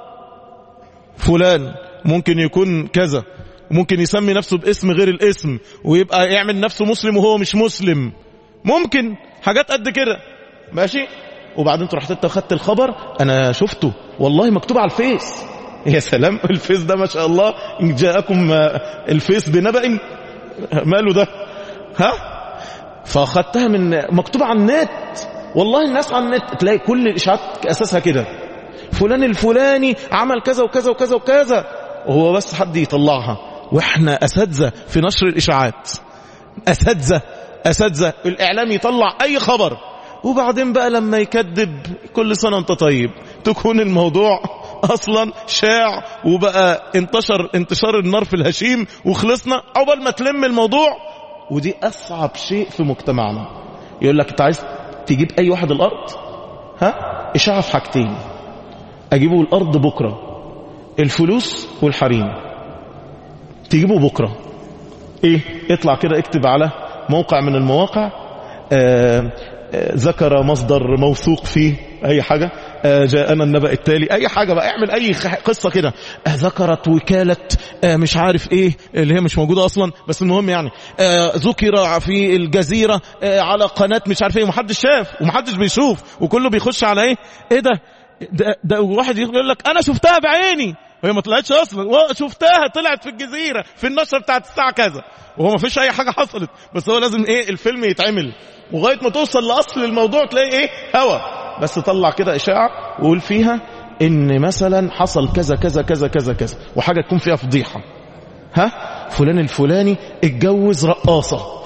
فلان ممكن يكون كذا ممكن يسمي نفسه باسم غير الاسم ويبقى يعمل نفسه مسلم وهو مش مسلم ممكن حاجات قد كده ماشي وبعدين تروح انت خدت الخبر انا شفته والله مكتوب على الفيس يا سلام الفيس ده ما شاء الله ان جاءكم الفيس بنبأ ماله ده ها فاخدتها من مكتوب على النت والله الناس على النت تلاقي كل الاشاعات اساسها كده فلان الفلاني عمل كذا وكذا وكذا وكذا وهو بس حد يطلعها واحنا اساتذه في نشر الاشاعات اساتذه اساتذه الاعلام يطلع اي خبر وبعدين بقى لما يكذب كل سنه انت طيب تكون الموضوع اصلا شاع وبقى انتشر انتشار النار في الهشيم وخلصنا عقبال ما تلم الموضوع ودي اصعب شيء في مجتمعنا يقول لك انت عايز تجيب اي واحد الارض ها اشاعه في حاجتين اجيبه الارض بكره الفلوس والحريم تجيبه بكره ايه اطلع كده اكتب على موقع من المواقع آه ذكر مصدر موثوق فيه اي حاجة جاءنا النبأ التالي اي حاجة بقى اعمل اي قصة كده ذكرت وكالة مش عارف ايه اللي هي مش موجودة اصلا بس المهم يعني ذكر في الجزيرة على قناة مش عارف ايه ومحدش شاف ومحدش بيشوف وكله بيخش على ايه ايه ده ده, ده واحد يقول لك انا شفتها بعيني وهي ما طلعتش اصلا شفتها طلعت في الجزيرة في النشرة بتاعت الساعة كذا وهو ما فيش اي حاجة حصلت بس هو لازم ايه الفيلم يتعمل وغاية ما توصل لأصل الموضوع تلاقي ايه هوا بس طلع كده إشاعة وقول فيها ان مثلا حصل كذا كذا كذا كذا كذا وحاجة تكون فيها فضيحة ها فلان الفلاني اتجوز رقاصة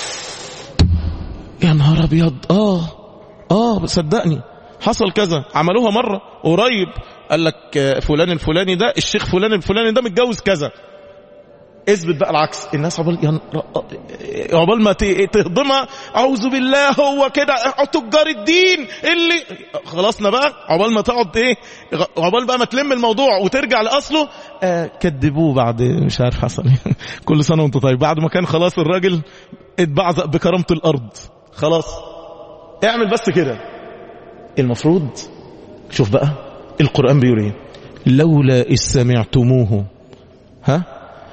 يا نهار ابيض اه اه صدقني حصل كذا عملوها مرة قريب قال لك فلان الفلاني ده الشيخ فلان الفلاني ده متجوز كذا اثبت بقى العكس الناس عقبال ين... عقبال ما ت- تهضمها اعوذ بالله هو كده تجار الدين اللي خلصنا بقى عقبال ما تقعد ايه عقبال بقى ما تلم الموضوع وترجع لاصله آه كذبوه بعد مش عارف حصل إيه. كل سنه وانت طيب بعد ما كان خلاص الراجل اتبعزق بكرامه الارض خلاص اعمل بس كده المفروض شوف بقى القرآن بيقول ايه لولا إذ سمعتموه ها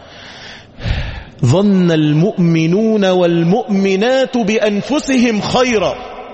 ظن المؤمنون والمؤمنات بأنفسهم خيرا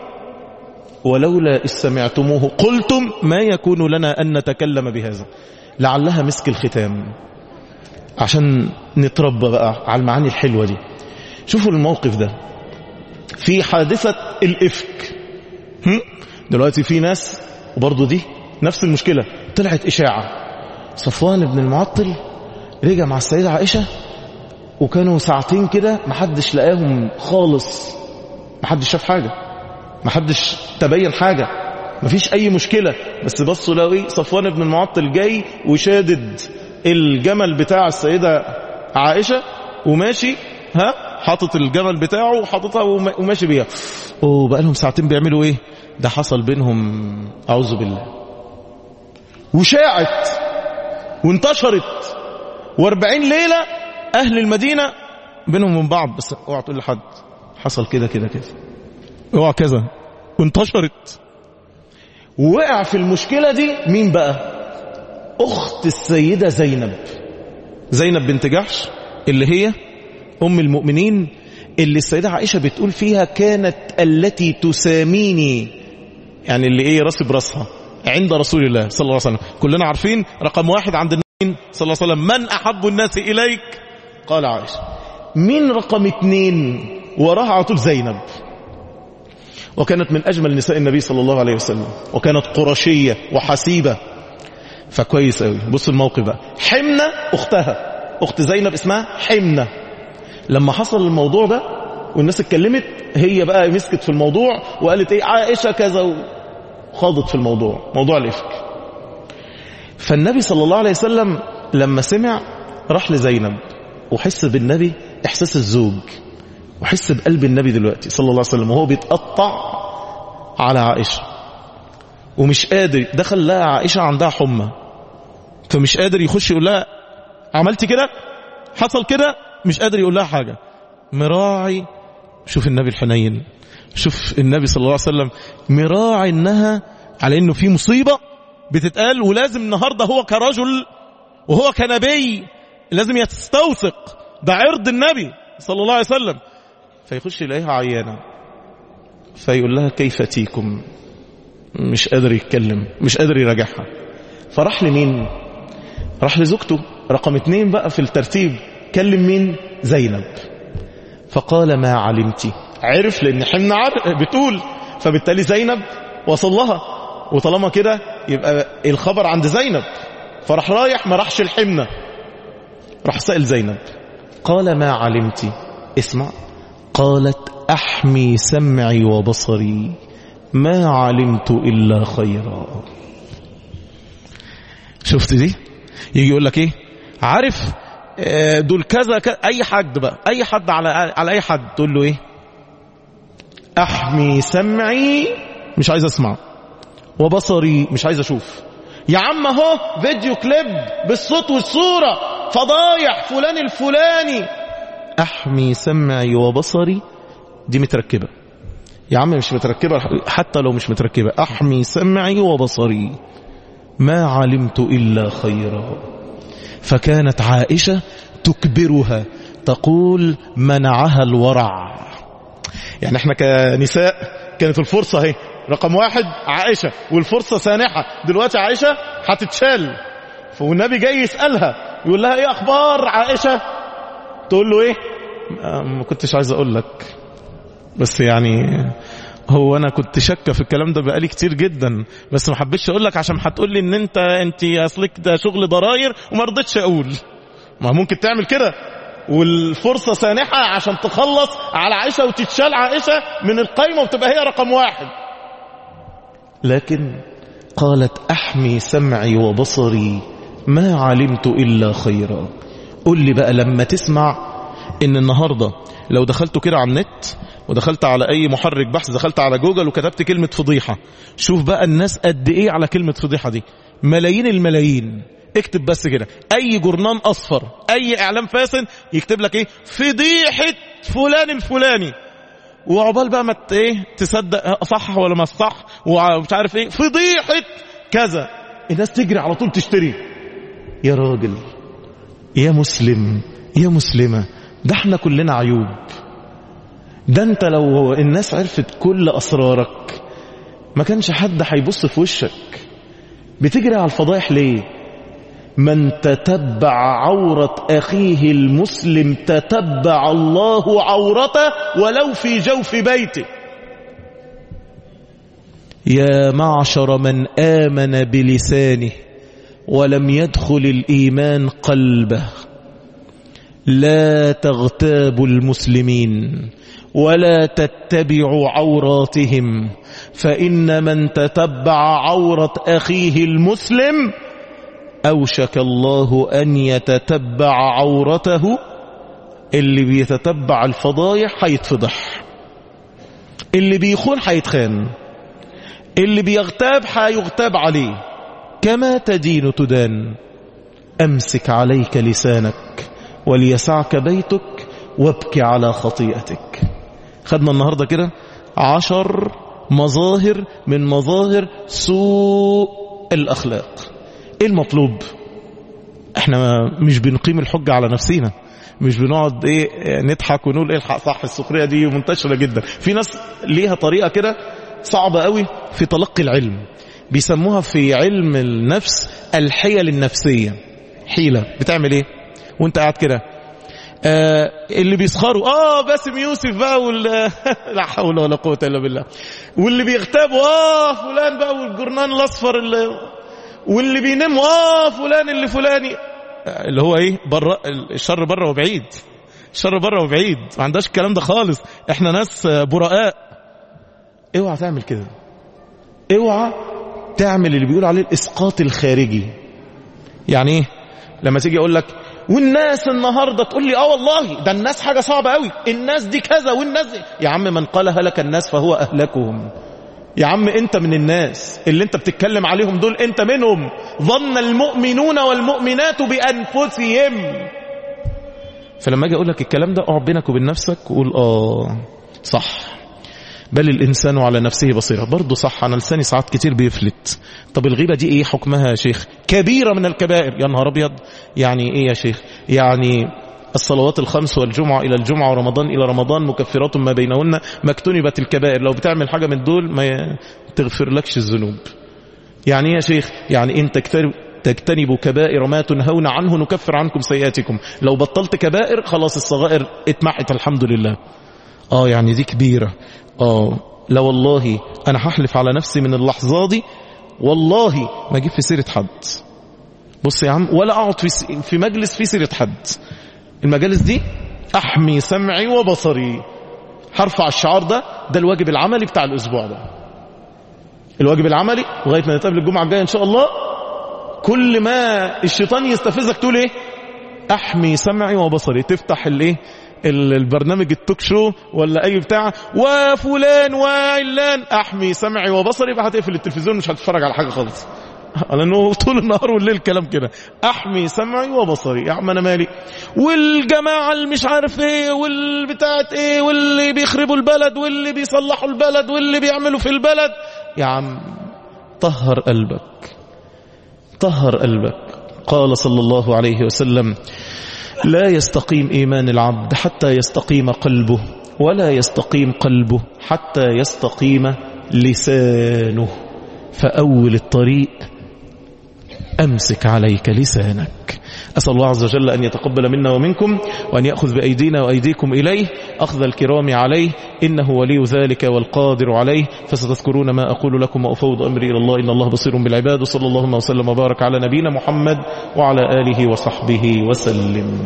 ولولا إذ سمعتموه قلتم ما يكون لنا أن نتكلم بهذا لعلها مسك الختام عشان نتربى بقى على المعاني الحلوة دي شوفوا الموقف ده في حادثة الإفك هم؟ دلوقتي في ناس وبرضه دي نفس المشكلة طلعت إشاعة صفوان بن المعطل رجع مع السيدة عائشة وكانوا ساعتين كده محدش لقاهم خالص محدش شاف حاجة محدش تبين حاجة مفيش أي مشكلة بس بصوا لقوا إيه صفوان بن المعطل جاي وشادد الجمل بتاع السيدة عائشة وماشي ها حاطط الجمل بتاعه وحاططها وما- وماشي بيها وبقى لهم ساعتين بيعملوا ايه ده حصل بينهم اعوذ بالله وشاعت وانتشرت واربعين ليلة اهل المدينة بينهم من بعض بس اوعى تقول لحد حصل كده كده كده اوعى كذا وانتشرت ووقع في المشكلة دي مين بقى اخت السيدة زينب زينب بنت جحش اللي هي ام المؤمنين اللي السيدة عائشة بتقول فيها كانت التي تساميني يعني اللي ايه راسي براسها عند رسول الله صلى الله عليه وسلم كلنا عارفين رقم واحد عند النبي صلى الله عليه وسلم من احب الناس اليك قال عائشة مين رقم اتنين وراها على طول زينب وكانت من اجمل نساء النبي صلى الله عليه وسلم وكانت قرشية وحسيبة فكويس قوي بص الموقف بقى حمنة اختها اخت زينب اسمها حمنة لما حصل الموضوع ده والناس اتكلمت هي بقى مسكت في الموضوع وقالت ايه عائشة كذا وخاضت في الموضوع موضوع الافك فالنبي صلى الله عليه وسلم لما سمع راح لزينب وحس بالنبي احساس الزوج وحس بقلب النبي دلوقتي صلى الله عليه وسلم وهو بيتقطع على عائشة ومش قادر دخل لها عائشة عندها حمى فمش قادر يخش يقول لها عملتي كده حصل كده مش قادر يقول لها حاجة مراعي شوف النبي الحنين شوف النبي صلى الله عليه وسلم مراعي انها على انه في مصيبة بتتقال ولازم النهاردة هو كرجل وهو كنبي لازم يستوثق ده عرض النبي صلى الله عليه وسلم فيخش يلاقيها عيانة فيقول لها كيف تيكم مش قادر يتكلم مش قادر يراجعها فراح لمين راح لزوجته رقم اتنين بقى في الترتيب كلم مين زينب فقال ما علمتي عرف لان حمنا عارف بتقول فبالتالي زينب وصل لها وطالما كده يبقى الخبر عند زينب فراح رايح ما راحش الحمنة راح سأل زينب قال ما علمتي اسمع قالت أحمي سمعي وبصري ما علمت إلا خيرا شفت دي يجي يقول لك ايه عارف آه، دول كذا, كذا اي حد بقى اي حد على على اي حد تقول له ايه احمي سمعي مش عايز اسمع وبصري مش عايز اشوف يا عم اهو فيديو كليب بالصوت والصورة فضايح فلان الفلاني احمي سمعي وبصري دي متركبة يا عم مش متركبة حتى لو مش متركبة احمي سمعي وبصري ما علمت إلا خيرا فكانت عائشة تكبرها تقول منعها الورع يعني احنا كنساء كانت الفرصة اهي رقم واحد عائشة والفرصة سانحة دلوقتي عائشة هتتشال والنبي جاي يسألها يقول لها ايه اخبار عائشة تقول له ايه آه، ما كنتش عايز اقول لك بس يعني هو انا كنت شاكه في الكلام ده بقالي كتير جدا بس ما حبيتش اقول لك عشان هتقول لي ان انت انت اصلك ده شغل ضراير وما رضيتش اقول ما ممكن تعمل كده والفرصه سانحه عشان تخلص على عائشه وتتشال عائشه من القايمه وتبقى هي رقم واحد لكن قالت احمي سمعي وبصري ما علمت الا خيرا قول لي بقى لما تسمع ان النهاردة لو دخلتوا كده على النت ودخلت على اي محرك بحث دخلت على جوجل وكتبت كلمة فضيحة شوف بقى الناس قد ايه على كلمة فضيحة دي ملايين الملايين اكتب بس كده اي جرنان اصفر اي اعلام فاسد يكتب لك ايه فضيحة فلان الفلاني وعقبال بقى ما ت- ايه تصدق صح ولا ما صح ومش عارف ايه فضيحة كذا الناس تجري على طول تشتري يا راجل يا مسلم يا مسلمة ده احنا كلنا عيوب ده انت لو الناس عرفت كل اسرارك ما كانش حد هيبص في وشك بتجري على الفضايح ليه من تتبع عورة أخيه المسلم تتبع الله عورته ولو في جوف بيته يا معشر من آمن بلسانه ولم يدخل الإيمان قلبه لا تغتابوا المسلمين ولا تتبعوا عوراتهم فإن من تتبع عورة أخيه المسلم أوشك الله أن يتتبع عورته اللي بيتتبع الفضايح هيتفضح اللي بيخون هيتخان اللي بيغتاب هيغتاب عليه كما تدين تدان أمسك عليك لسانك وليسعك بيتك وابكي على خطيئتك خدنا النهاردة كده عشر مظاهر من مظاهر سوء الأخلاق ايه المطلوب احنا مش بنقيم الحجة على نفسينا مش بنقعد ايه نضحك ونقول ايه الحق صح السخرية دي منتشرة جدا في ناس ليها طريقة كده صعبة قوي في تلقي العلم بيسموها في علم النفس الحيل النفسية حيلة بتعمل ايه وانت قاعد كده آه اللي بيسخروا اه باسم يوسف بقى وال لا حول ولا قوة الا بالله واللي بيغتابوا اه فلان بقى والجرنان الاصفر اللي واللي بينام اه فلان اللي فلاني اللي هو ايه بره الشر بره وبعيد الشر بره وبعيد ما عندهاش الكلام ده خالص احنا ناس براء اوعى تعمل كده اوعى تعمل اللي بيقول عليه الاسقاط الخارجي يعني ايه لما تيجي اقول لك والناس النهارده تقول لي اه والله ده الناس حاجه صعبه قوي الناس دي كذا والناس دي يا عم من قال هلك الناس فهو اهلكهم يا عم انت من الناس اللي انت بتتكلم عليهم دول انت منهم ظن المؤمنون والمؤمنات بانفسهم فلما اجي اقول لك الكلام ده اقعد بينك وبين نفسك وقول اه صح بل الانسان على نفسه بصيره برضه صح انا لساني ساعات كتير بيفلت طب الغيبه دي ايه حكمها يا شيخ كبيره من الكبائر يا نهار ابيض يعني ايه يا شيخ يعني الصلوات الخمس والجمعة إلى الجمعة ورمضان إلى رمضان مكفرات ما بينهن ما اكتنبت الكبائر لو بتعمل حاجة من دول ما تغفر لكش الذنوب يعني يا شيخ يعني إن تجتنبوا كبائر ما تنهون عنه نكفر عنكم سيئاتكم لو بطلت كبائر خلاص الصغائر اتمحت الحمد لله آه يعني دي كبيرة آه لا والله أنا هحلف على نفسي من اللحظة دي والله ما أجيب في سيرة حد بص يا عم ولا أقعد في, في مجلس في سيرة حد المجالس دي احمي سمعي وبصري هرفع الشعار ده ده الواجب العملي بتاع الاسبوع ده الواجب العملي لغايه ما نتقابل الجمعه الجايه ان شاء الله كل ما الشيطان يستفزك تقول ايه احمي سمعي وبصري تفتح الايه البرنامج التوك شو ولا اي بتاع وفلان وعلان احمي سمعي وبصري يبقى هتقفل التلفزيون مش هتتفرج على حاجه خالص لانه طول النهار والليل كلام كده احمي سمعي وبصري يا عم انا مالي والجماعه اللي مش عارف ايه والبتاعت ايه واللي بيخربوا البلد واللي بيصلحوا البلد واللي بيعملوا في البلد يا عم طهر قلبك طهر قلبك قال صلى الله عليه وسلم لا يستقيم ايمان العبد حتى يستقيم قلبه ولا يستقيم قلبه حتى يستقيم لسانه فاول الطريق أمسك عليك لسانك أسأل الله عز وجل أن يتقبل منا ومنكم وأن يأخذ بأيدينا وأيديكم إليه أخذ الكرام عليه إنه ولي ذلك والقادر عليه فستذكرون ما أقول لكم وأفوض أمري إلى الله إن الله بصير بالعباد وصلى اللهم وسلم وبارك على نبينا محمد وعلى آله وصحبه وسلم